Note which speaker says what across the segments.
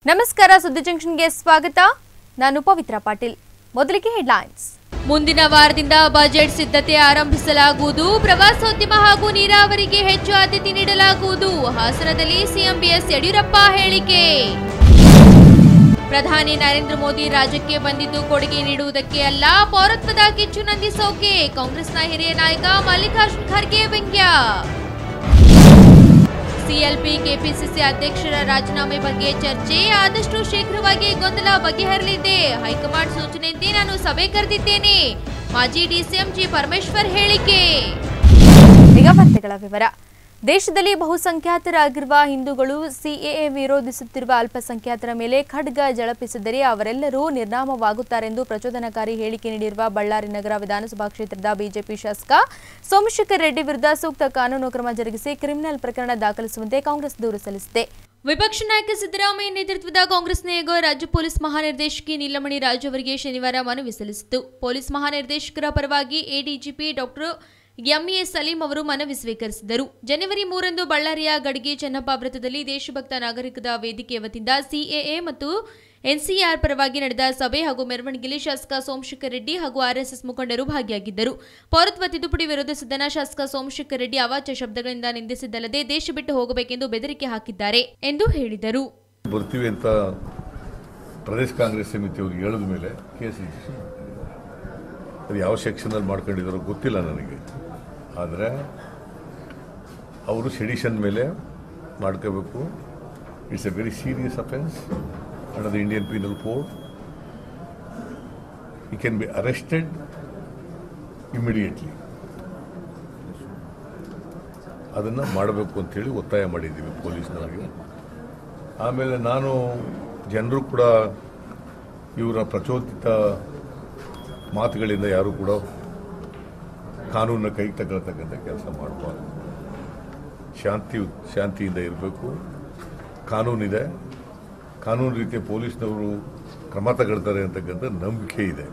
Speaker 1: ನಮಸ್ಕಾರ ಸುದ್ದಿ ಜಂಕ್ಷನ್ಗೆ ಸ್ವಾಗತ ನಾನು ಪವಿತ್ರ ಪಾಟೀಲ್ ಮೊದಲಿಗೆ ಹೆಡ್ಲೈನ್ಸ್ ಮುಂದಿನ ವಾರದಿಂದ ಬಜೆಟ್ ಸಿದ್ಧತೆ ಆರಂಭಿಸಲಾಗುವುದು ಪ್ರವಾಸೋದ್ಯಮ ಹಾಗೂ ನೀರಾವರಿಗೆ ಹೆಚ್ಚು ಆದ್ಯತೆ ನೀಡಲಾಗುವುದು ಹಾಸನದಲ್ಲಿ ಸಿಎಂ ಬಿಎಸ್ ಯಡಿಯೂರಪ್ಪ ಹೇಳಿಕೆ ಪ್ರಧಾನಿ ನರೇಂದ್ರ ಮೋದಿ ರಾಜ್ಯಕ್ಕೆ ಬಂದಿದ್ದು ಕೊಡುಗೆ ನೀಡುವುದಕ್ಕೆ ಅಲ್ಲ ಪೌರತ್ವದ ಕಿಚ್ಚು ನಂದಿಸೋಕೆ ಕಾಂಗ್ರೆಸ್ನ ಹಿರಿಯ ನಾಯಕ ಮಲ್ಲಿಕಾರ್ಜುನ್ ಖರ್ಗೆ ವ್ಯಂಗ್ಯ ಸಿಎಲ್ಪಿ ಕೆಪಿಸಿಸಿ ಅಧ್ಯಕ್ಷರ ರಾಜೀನಾಮೆ ಬಗ್ಗೆ ಚರ್ಚೆ ಆದಷ್ಟು ಶೀಘ್ರವಾಗಿ ಗೊಂದಲ ಬಗೆಹರಲಿದೆ ಹೈಕಮಾಂಡ್ ಸೂಚನೆಯಂತೆ ನಾನು ಸಭೆ ಕರೆದಿದ್ದೇನೆ ಮಾಜಿ ಡಿಸಿಎಂ ಜಿ ಪರಮೇಶ್ವರ್ ಹೇಳಿಕೆ ಈಗ ವಾರ್ತೆಗಳ ವಿವರ ದೇಶದಲ್ಲಿ ಬಹುಸಂಖ್ಯಾತರಾಗಿರುವ ಹಿಂದೂಗಳು ಸಿಎಎ ವಿರೋಧಿಸುತ್ತಿರುವ ಅಲ್ಪಸಂಖ್ಯಾತರ ಮೇಲೆ ಖಡ್ಗ ಜಳಪಿಸಿದರೆ ಅವರೆಲ್ಲರೂ ನಿರ್ನಾಮವಾಗುತ್ತಾರೆಂದು ಪ್ರಚೋದನಕಾರಿ ಹೇಳಿಕೆ ನೀಡಿರುವ ಬಳ್ಳಾರಿ ನಗರ ವಿಧಾನಸಭಾ ಕ್ಷೇತ್ರದ ಬಿಜೆಪಿ ಶಾಸಕ ಸೋಮಶೇಖರ್ ರೆಡ್ಡಿ ವಿರುದ್ಧ ಸೂಕ್ತ ಕಾನೂನು ಕ್ರಮ ಜರುಗಿಸಿ ಕ್ರಿಮಿನಲ್ ಪ್ರಕರಣ ದಾಖಲಿಸುವಂತೆ ಕಾಂಗ್ರೆಸ್ ದೂರು ಸಲ್ಲಿಸಿದೆ ವಿಪಕ್ಷ ನಾಯಕ ಸಿದ್ದರಾಮಯ್ಯ ನೇತೃತ್ವದ ಕಾಂಗ್ರೆಸ್ ನಿಯೋಗ ರಾಜ್ಯ ಪೊಲೀಸ್ ಮಹಾನಿರ್ದೇಶಕಿ ನೀಲಮಣಿ ರಾಜು ಅವರಿಗೆ ಶನಿವಾರ ಮನವಿ ಸಲ್ಲಿಸಿತು ಪೊಲೀಸ್ ಮಹಾನಿರ್ದೇಶಕರ ಪರವಾಗಿ ಎಡಿಜಿಪಿ ಡಾಕ್ಟರ್ ಎಂಎ ಸಲೀಂ ಅವರು ಮನವಿ ಸ್ವೀಕರಿಸಿದರು ಜನವರಿ ಮೂರಂದು ಬಳ್ಳಾರಿಯ ಗಡಿಗೆ ಚೆನ್ನಪ್ಪ ವೃತ್ತದಲ್ಲಿ ದೇಶಭಕ್ತ ನಾಗರಿಕದ ವೇದಿಕೆ ವತಿಯಿಂದ ಸಿಎಎ ಮತ್ತು ಎನ್ಸಿಆರ್ ಪರವಾಗಿ ನಡೆದ ಸಭೆ ಹಾಗೂ ಮೆರವಣಿಗೆಯಲ್ಲಿ ಶಾಸಕ ಸೋಮಶೇಖರ್ ರೆಡ್ಡಿ ಹಾಗೂ ಆರ್ಎಸ್ಎಸ್ ಮುಖಂಡರು ಭಾಗಿಯಾಗಿದ್ದರು ಪೌರತ್ವ ತಿದ್ದುಪಡಿ ವಿರೋಧಿಸಿದ್ದನ್ನ ಶಾಸಕ ಸೋಮಶೇಖರ್ ರೆಡ್ಡಿ ಅವಾಚ್ಯ ಶಬ್ದಗಳಿಂದ ನಿಂದಿಸಿದ್ದಲ್ಲದೆ ದೇಶ ಬಿಟ್ಟು ಹೋಗಬೇಕೆಂದು ಬೆದರಿಕೆ ಹಾಕಿದ್ದಾರೆ ಎಂದು ಹೇಳಿದರು
Speaker 2: ಬರ್ತೀವಿ ಅಂತ ಪ್ರದೇಶ ಕಾಂಗ್ರೆಸ್ ಸಮಿತಿಯವರು ಹೇಳಿದ ಮೇಲೆ ಕೇಸ್ ರಿಜಿಸ್ಟರ್ ಮಾಡ್ಕೊಂಡಿದ್ದಾರೆ ಅದು ಯಾವ ಸೆಕ್ಷನಲ್ಲಿ ಮಾಡ್ಕೊಂಡಿದ್ದಾರೋ ಗೊತ್ತಿಲ್ಲ ನನಗೆ ಆದರೆ ಅವರು ಸೆಡಿಷನ್ ಮೇಲೆ ಮಾಡ್ಕೋಬೇಕು it's a very serious offence under the Indian penal code he can be arrested immediately ಅದನ್ನು ಮಾಡಬೇಕು ಅಂತೇಳಿ ಒತ್ತಾಯ ಮಾಡಿದ್ದೀವಿ ಪೊಲೀಸ್ನವರಿಗೆ ಆಮೇಲೆ ನಾನು ಜನರು ಕೂಡ ಇವರ ಪ್ರಚೋದಿತ ಮಾತುಗಳಿಂದ ಯಾರು ಕೂಡ ಕಾನೂನನ್ನ ಕೈಗೆ ತಗೊಳ್ತಕ್ಕಂಥ ಕೆಲಸ ಮಾಡಬಾರ್ದು ಶಾಂತಿ ಶಾಂತಿಯಿಂದ ಇರಬೇಕು ಕಾನೂನಿದೆ ಕಾನೂನು ರೀತಿಯ ಪೊಲೀಸ್ನವರು ಕ್ರಮ ತಗೊಳ್ತಾರೆ ಅಂತಕ್ಕಂಥ ನಂಬಿಕೆ ಇದೆ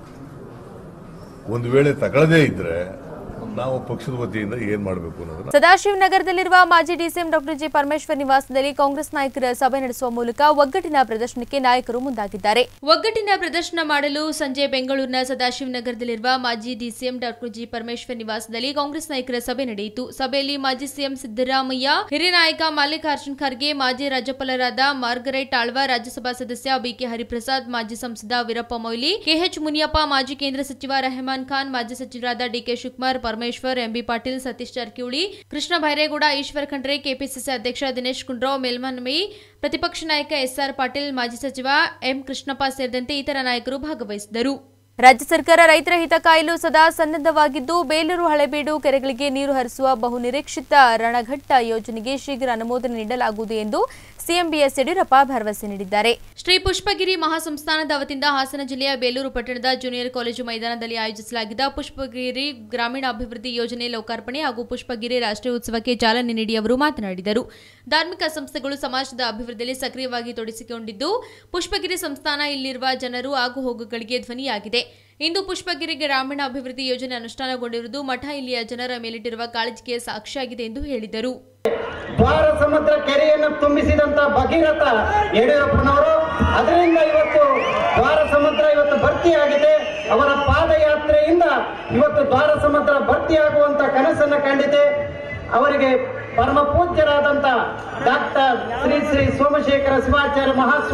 Speaker 2: ಒಂದು ವೇಳೆ ತಗೊಳ್ಳದೇ ಇದ್ದರೆ ನಾವು ಪಕ್ಷದ ವತಿಯಿಂದ ಏನು ಮಾಡಬೇಕು ಅನ್ನೋದನ್ನ
Speaker 1: ಸದಾಶಿವನಗರದಲ್ಲಿರುವ ಮಾಜಿ ಡಿಸಿಎಂ ಡಾಕ್ಟರ್ ಜಿ ಪರಮೇಶ್ವರ್ ನಿವಾಸದಲ್ಲಿ ಕಾಂಗ್ರೆಸ್ ನಾಯಕರ ಸಭೆ ನಡೆಸುವ ಮೂಲಕ ಒಗ್ಗಟ್ಟಿನ ಪ್ರದರ್ಶನಕ್ಕೆ ನಾಯಕರು ಮುಂದಾಗಿದ್ದಾರೆ ಒಗ್ಗಟ್ಟಿನ ಪ್ರದರ್ಶನ ಮಾಡಲು ಸಂಜೆ ಬೆಂಗಳೂರಿನ ಸದಾಶಿವನಗರದಲ್ಲಿರುವ ಮಾಜಿ ಡಿಸಿಎಂ ಡಾಕ್ಟರ್ ಜಿ ಪರಮೇಶ್ವರ್ ನಿವಾಸದಲ್ಲಿ ಕಾಂಗ್ರೆಸ್ ನಾಯಕರ ಸಭೆ ನಡೆಯಿತು ಸಭೆಯಲ್ಲಿ ಮಾಜಿ ಸಿಎಂ ಸಿದ್ದರಾಮಯ್ಯ ಹಿರಿಯ ನಾಯಕ ಮಲ್ಲಿಕಾರ್ಜುನ್ ಖರ್ಗೆ ಮಾಜಿ ರಾಜ್ಯಪಾಲರಾದ ಮಾರ್ಗರೆಟ್ ಆಳ್ವ ರಾಜ್ಯಸಭಾ ಸದಸ್ಯ ಬಿಕೆ ಹರಿಪ್ರಸಾದ್ ಮಾಜಿ ಸಂಸದ ವೀರಪ್ಪ ಮೊಯ್ಲಿ ಕೆಎಚ್ ಮುನಿಯಪ್ಪ ಮಾಜಿ ಕೇಂದ್ರ ಸಚಿವ ರೆಹಮಾನ್ ಖಾನ್ ಮಾಜಿ ಸಚಿವರಾದ D K Shivakumar Parameshwar M B Patil Satish Jarkiholi Krishna Byregowda Eshwar Khandre KPCC ಅಧ್ಯಕ್ಷ ದಿನೇಶ್ ಗುಂಡ್ರಾವ್ ಮೇಲ್ಮನವಿ ಪ್ರತಿಪಕ್ಷ ನಾಯಕ ಎಸ್ಆರ್ ಪಾಟೀಲ್ ಮಾಜಿ ಸಚಿವ ಎಂ ಕೃಷ್ಣಪ್ಪ ಸೇರಿದಂತೆ ಇತರ ನಾಯಕರು ಭಾಗವಹಿಸಿದರು ರಾಜ್ಯ ಸರ್ಕಾರ ರೈತರ ಹಿತ ಕಾಯಲು ಸದಾ ಸನ್ನದ್ಧವಾಗಿದ್ದು ಬೇಲೂರು ಹಳೆಬೀಡು ಕೆರೆಗಳಿಗೆ ನೀರು ಹರಿಸುವ ಬಹುನಿರೀಕ್ಷಿತ ರಣಘಟ್ಟ ಯೋಜನೆಗೆ ಶೀಘ್ರ ಅನುಮೋದನೆ ನೀಡಲಾಗುವುದು ಎಂದು ಸಿಎಂ ಬಿಎಸ್ ಯಡಿಯೂರಪ್ಪ ಭರವಸೆ ನೀಡಿದ್ದಾರೆ ಶ್ರೀ ಪುಷ್ಪಗಿರಿ ಮಹಾಸಂಸ್ಥಾನದ ವತಿಯಿಂದ ಹಾಸನ ಜಿಲ್ಲೆಯ ಬೇಲೂರು ಪಟ್ಟಣದ ಜೂನಿಯರ್ ಕಾಲೇಜು ಮೈದಾನದಲ್ಲಿ ಆಯೋಜಿಸಲಾಗಿದ್ದ ಪುಷ್ಪಗಿರಿ ಗ್ರಾಮೀಣ ಅಭಿವೃದ್ಧಿ ಯೋಜನೆ ಲೋಕಾರ್ಪಣೆ ಹಾಗೂ ಪುಷ್ಪಗಿರಿ ರಾಷ್ಟ್ರೀಯ ಉತ್ಸವಕ್ಕೆ ಚಾಲನೆ ನೀಡಿ ಅವರು ಮಾತನಾಡಿದರು ಧಾರ್ಮಿಕ ಸಂಸ್ಥೆಗಳು ಸಮಾಜದ ಅಭಿವೃದ್ಧಿಯಲ್ಲಿ ಸಕ್ರಿಯವಾಗಿ ತೊಡಗಿಸಿಕೊಂಡಿದ್ದು ಪುಷ್ಪಗಿರಿ ಸಂಸ್ಥಾನ ಇಲ್ಲಿರುವ ಜನರು ಆಗು ಹೋಗುಗಳಿಗೆ ಧ್ವನಿಯಾಗಿದೆ ಇಂದು ಪುಷ್ಪಗಿರಿ ಗ್ರಾಮೀಣ ಅಭಿವೃದ್ಧಿ ಯೋಜನೆ ಅನುಷ್ಠಾನಗೊಂಡಿರುವುದು ಮಠ ಇಲ್ಲಿಯ ಜನರ ಮೇಲಿಟ್ಟಿರುವ ಕಾಳಜಿಗೆ ಸಾಕ್ಷಿಯಾಗಿದೆ ಎಂದು ಹೇಳಿದರು
Speaker 3: ದ್ವಾರ ಸಮುದ್ರ ಕೆರೆಯನ್ನು ತುಂಬಿಸಿದಂತ ಭಗೀರಥ ಯಡಿಯೂರಪ್ಪನವರು ಅದರಿಂದ ಇವತ್ತು ದ್ವಾರ ಸಮುದ್ರ ಇವತ್ತು ಭರ್ತಿಯಾಗಿದೆ ಅವರ ಪಾದಯಾತ್ರೆಯಿಂದ ಇವತ್ತು ದ್ವಾರ ಸಮುದ್ರ ಭರ್ತಿಯಾಗುವಂತ ಕನಸನ್ನ ಕಂಡಿದೆ ಅವರಿಗೆ ಪರಮ ಪೂಜ್ಯರಾದಂತ ಡಾಕ್ಟರ್ ಶ್ರೀ ಶ್ರೀ ಸೋಮಶೇಖರ ಶಿವಾಚಾರ್ಯ ಮಹಾಸ್ವಾಮಿ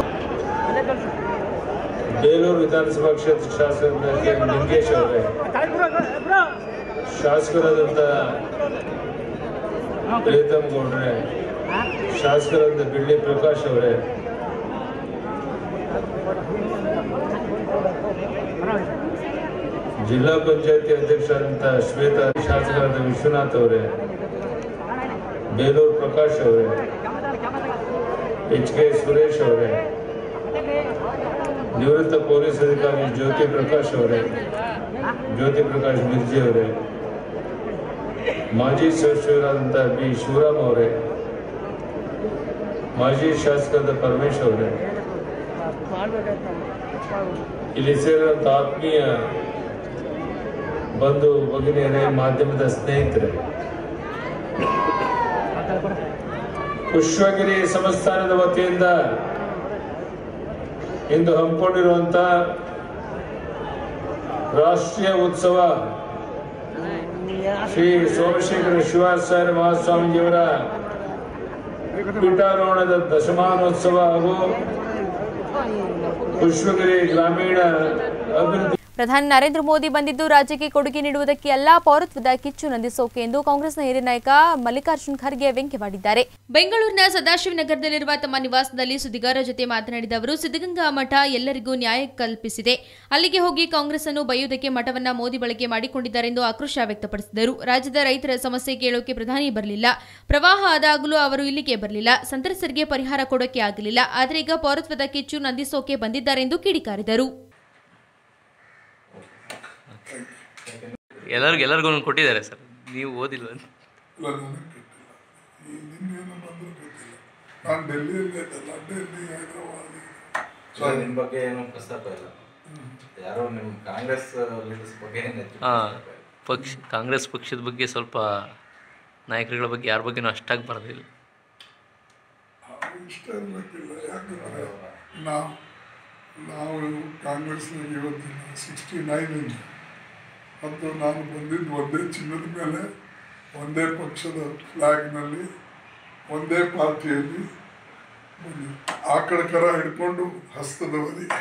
Speaker 4: ಬೇಲೂರು ವಿಧಾನಸಭಾ ಕ್ಷೇತ್ರ ಶಾಸಕ ಕೆ ಎಂ ಲಿಂಗೇಶ್ ಅವರೇ ಶಾಸಕರಾದಂಥ ಪ್ರೀತಮ್ ಗೌಡ್ರೆ ಶಾಸಕರಾದ ಬಿಳ್ಳಿ ಪ್ರಕಾಶ್ ಅವರೇ ಜಿಲ್ಲಾ ಪಂಚಾಯತಿ ಅಧ್ಯಕ್ಷರಾದಂಥ ಶ್ವೇತಾ ಶಾಸಕರಾದ ವಿಶ್ವನಾಥ್ ಅವರೇ ಬೇಲೂರು ಪ್ರಕಾಶ್ ಅವರೇ ಎಚ್ ಕೆ ಸುರೇಶ್ ಅವರೇ ನಿವೃತ್ತ ಪೊಲೀಸ್ ಅಧಿಕಾರಿ ಜ್ಯೋತಿ ಪ್ರಕಾಶ್ ಅವರೇ ಜ್ಯೋತಿ ಪ್ರಕಾಶ್ ಮಿರ್ಜಿ ಅವರೇ ಮಾಜಿ ಸಚಿವರಾದಂಥ ಬಿ ಶಿವರಾಮ್ ಅವರೇ ಮಾಜಿ ಶಾಸಕರಾದ ಪರಮೇಶ್ ಅವರೇ ಇಲ್ಲಿ ಸೇರಿದಂಥ ಆತ್ಮೀಯ ಬಂಧು ಭಗಿನಿಯರೇ ಮಾಧ್ಯಮದ ಸ್ನೇಹಿತರೆ ಪುಷ್ಪಗಿರಿ ಸಂಸ್ಥಾನದ ವತಿಯಿಂದ ಇಂದು ಹಮ್ಮಿಕೊಂಡಿರುವಂಥ ರಾಷ್ಟ್ರೀಯ ಉತ್ಸವ ಶ್ರೀ ಸೋಮಶೇಖರ ಶಿವಾಚಾರ್ಯ ಮಹಾಸ್ವಾಮೀಜಿಯವರ ಪೀಠಾರೋಹಣದ ದಶಮಾನೋತ್ಸವ ಹಾಗೂ ಪುಷ್ಪಗಿರಿ ಗ್ರಾಮೀಣ ಅಭಿವೃದ್ಧಿ
Speaker 1: ಪ್ರಧಾನಿ ನರೇಂದ್ರ ಮೋದಿ ಬಂದಿದ್ದು ರಾಜ್ಯಕ್ಕೆ ಕೊಡುಗೆ ನೀಡುವುದಕ್ಕೆ ಎಲ್ಲಾ ಪೌರತ್ವದ ಕಿಚ್ಚು ನಂದಿಸೋಕೆ ಎಂದು ಕಾಂಗ್ರೆಸ್ನ ಹಿರಿಯ ನಾಯಕ ಮಲ್ಲಿಕಾರ್ಜುನ್ ಖರ್ಗೆ ವ್ಯಂಗ್ಯವಾಡಿದ್ದಾರೆ ಬೆಂಗಳೂರಿನ ಸದಾಶಿವನಗರದಲ್ಲಿರುವ ತಮ್ಮ ನಿವಾಸದಲ್ಲಿ ಸುದ್ದಿಗಾರರ ಜೊತೆ ಮಾತನಾಡಿದ ಅವರು ಸಿದ್ದಗಂಗಾ ಮಠ ಎಲ್ಲರಿಗೂ ನ್ಯಾಯ ಕಲ್ಪಿಸಿದೆ ಅಲ್ಲಿಗೆ ಹೋಗಿ ಕಾಂಗ್ರೆಸ್ ಅನ್ನು ಬೈಯುವುದಕ್ಕೆ ಮಠವನ್ನ ಮೋದಿ ಬಳಕೆ ಮಾಡಿಕೊಂಡಿದ್ದಾರೆಂದು ಆಕ್ರೋಶ ವ್ಯಕ್ತಪಡಿಸಿದರು ರಾಜ್ಯದ ರೈತರ ಸಮಸ್ಯೆ ಕೇಳೋಕೆ ಪ್ರಧಾನಿ ಬರಲಿಲ್ಲ ಪ್ರವಾಹ ಆದಾಗಲೂ ಅವರು ಇಲ್ಲಿಗೆ ಬರಲಿಲ್ಲ ಸಂತ್ರಸ್ತರಿಗೆ ಪರಿಹಾರ ಕೊಡೋಕೆ ಆಗಲಿಲ್ಲ ಆದರೆ ಈಗ ಪೌರತ್ವದ ಕಿಚ್ಚು ನಂದಿಸೋಕೆ ಬಂದಿದ್ದಾರೆಂದು ಕಿಡಿಕಾರಿದರು
Speaker 5: ಎಲ್ಲರಿಗೂ ಎಲ್ಲರಿಗೂ ಒಂದೊಂದು ಕೊಟ್ಟಿದ್ದಾರೆ ಸರ್ ನೀವು ಓದಿಲ್ವ
Speaker 6: ಇಲ್ಲ ನನಗೆ ಗೊತ್ತಿಲ್ಲ ಈ ನಿನ್ನೇನು ಬಂದರೂ ಗೊತ್ತಿಲ್ಲ ನಾನು ಡೆಲ್ಲಿಯಲ್ಲಿ ಇದ್ದಲ್ಲ ಡೆಲ್ಲಿ ಹೈದರಾಬಾದ್
Speaker 7: ಸೊ ನಿಮ್ ಬಗ್ಗೆ ಏನು ಪ್ರಸ್ತಾಪ ಇಲ್ಲ ಯಾರೋ ನಿಮ್ ಕಾಂಗ್ರೆಸ್ ಲೀಡರ್ಸ್ ಬಗ್ಗೆ ಏನ್ ಹೆಚ್ಚು
Speaker 5: ಹಾಂ
Speaker 7: ಪ್ರಸ್ತಾಪ ಇಲ್ಲ.
Speaker 5: ಪಕ್ಷ ಕಾಂಗ್ರೆಸ್ ಪಕ್ಷದ ಬಗ್ಗೆ ಸ್ವಲ್ಪ ನಾಯಕರುಗಳ ಬಗ್ಗೆ ಯಾರ ಬಗ್ಗೆನೂ ಅಷ್ಟಾಗಿ ಬರೋದಿಲ್ಲ
Speaker 6: ಅವ್ರು ಇಷ್ಟ ಇರಬೇಕಿಲ್ಲ ಯಾಕಂದರೆ ನಾವು ನಾವು ಕಾಂಗ್ರೆಸ್ನಾಗ ಇವತ್ತಿನ ಸಿಕ್ಸ್ಟಿ ನೈನಿಂದ ಮತ್ತು ನಾನು ಬಂದಿದ್ದು ಒಂದೇ ಚಿನ್ನದ ಮೇಲೆ ಒಂದೇ ಪಕ್ಷದ ಫ್ಲ್ಯಾಗ್ನಲ್ಲಿ ಒಂದೇ ಪಾರ್ಟಿಯಲ್ಲಿ ಬಂದಿದ್ದು ಆಕಳ ಕರ ಹಿಡ್ಕೊಂಡು ಹಸ್ತದವರೆಗೆ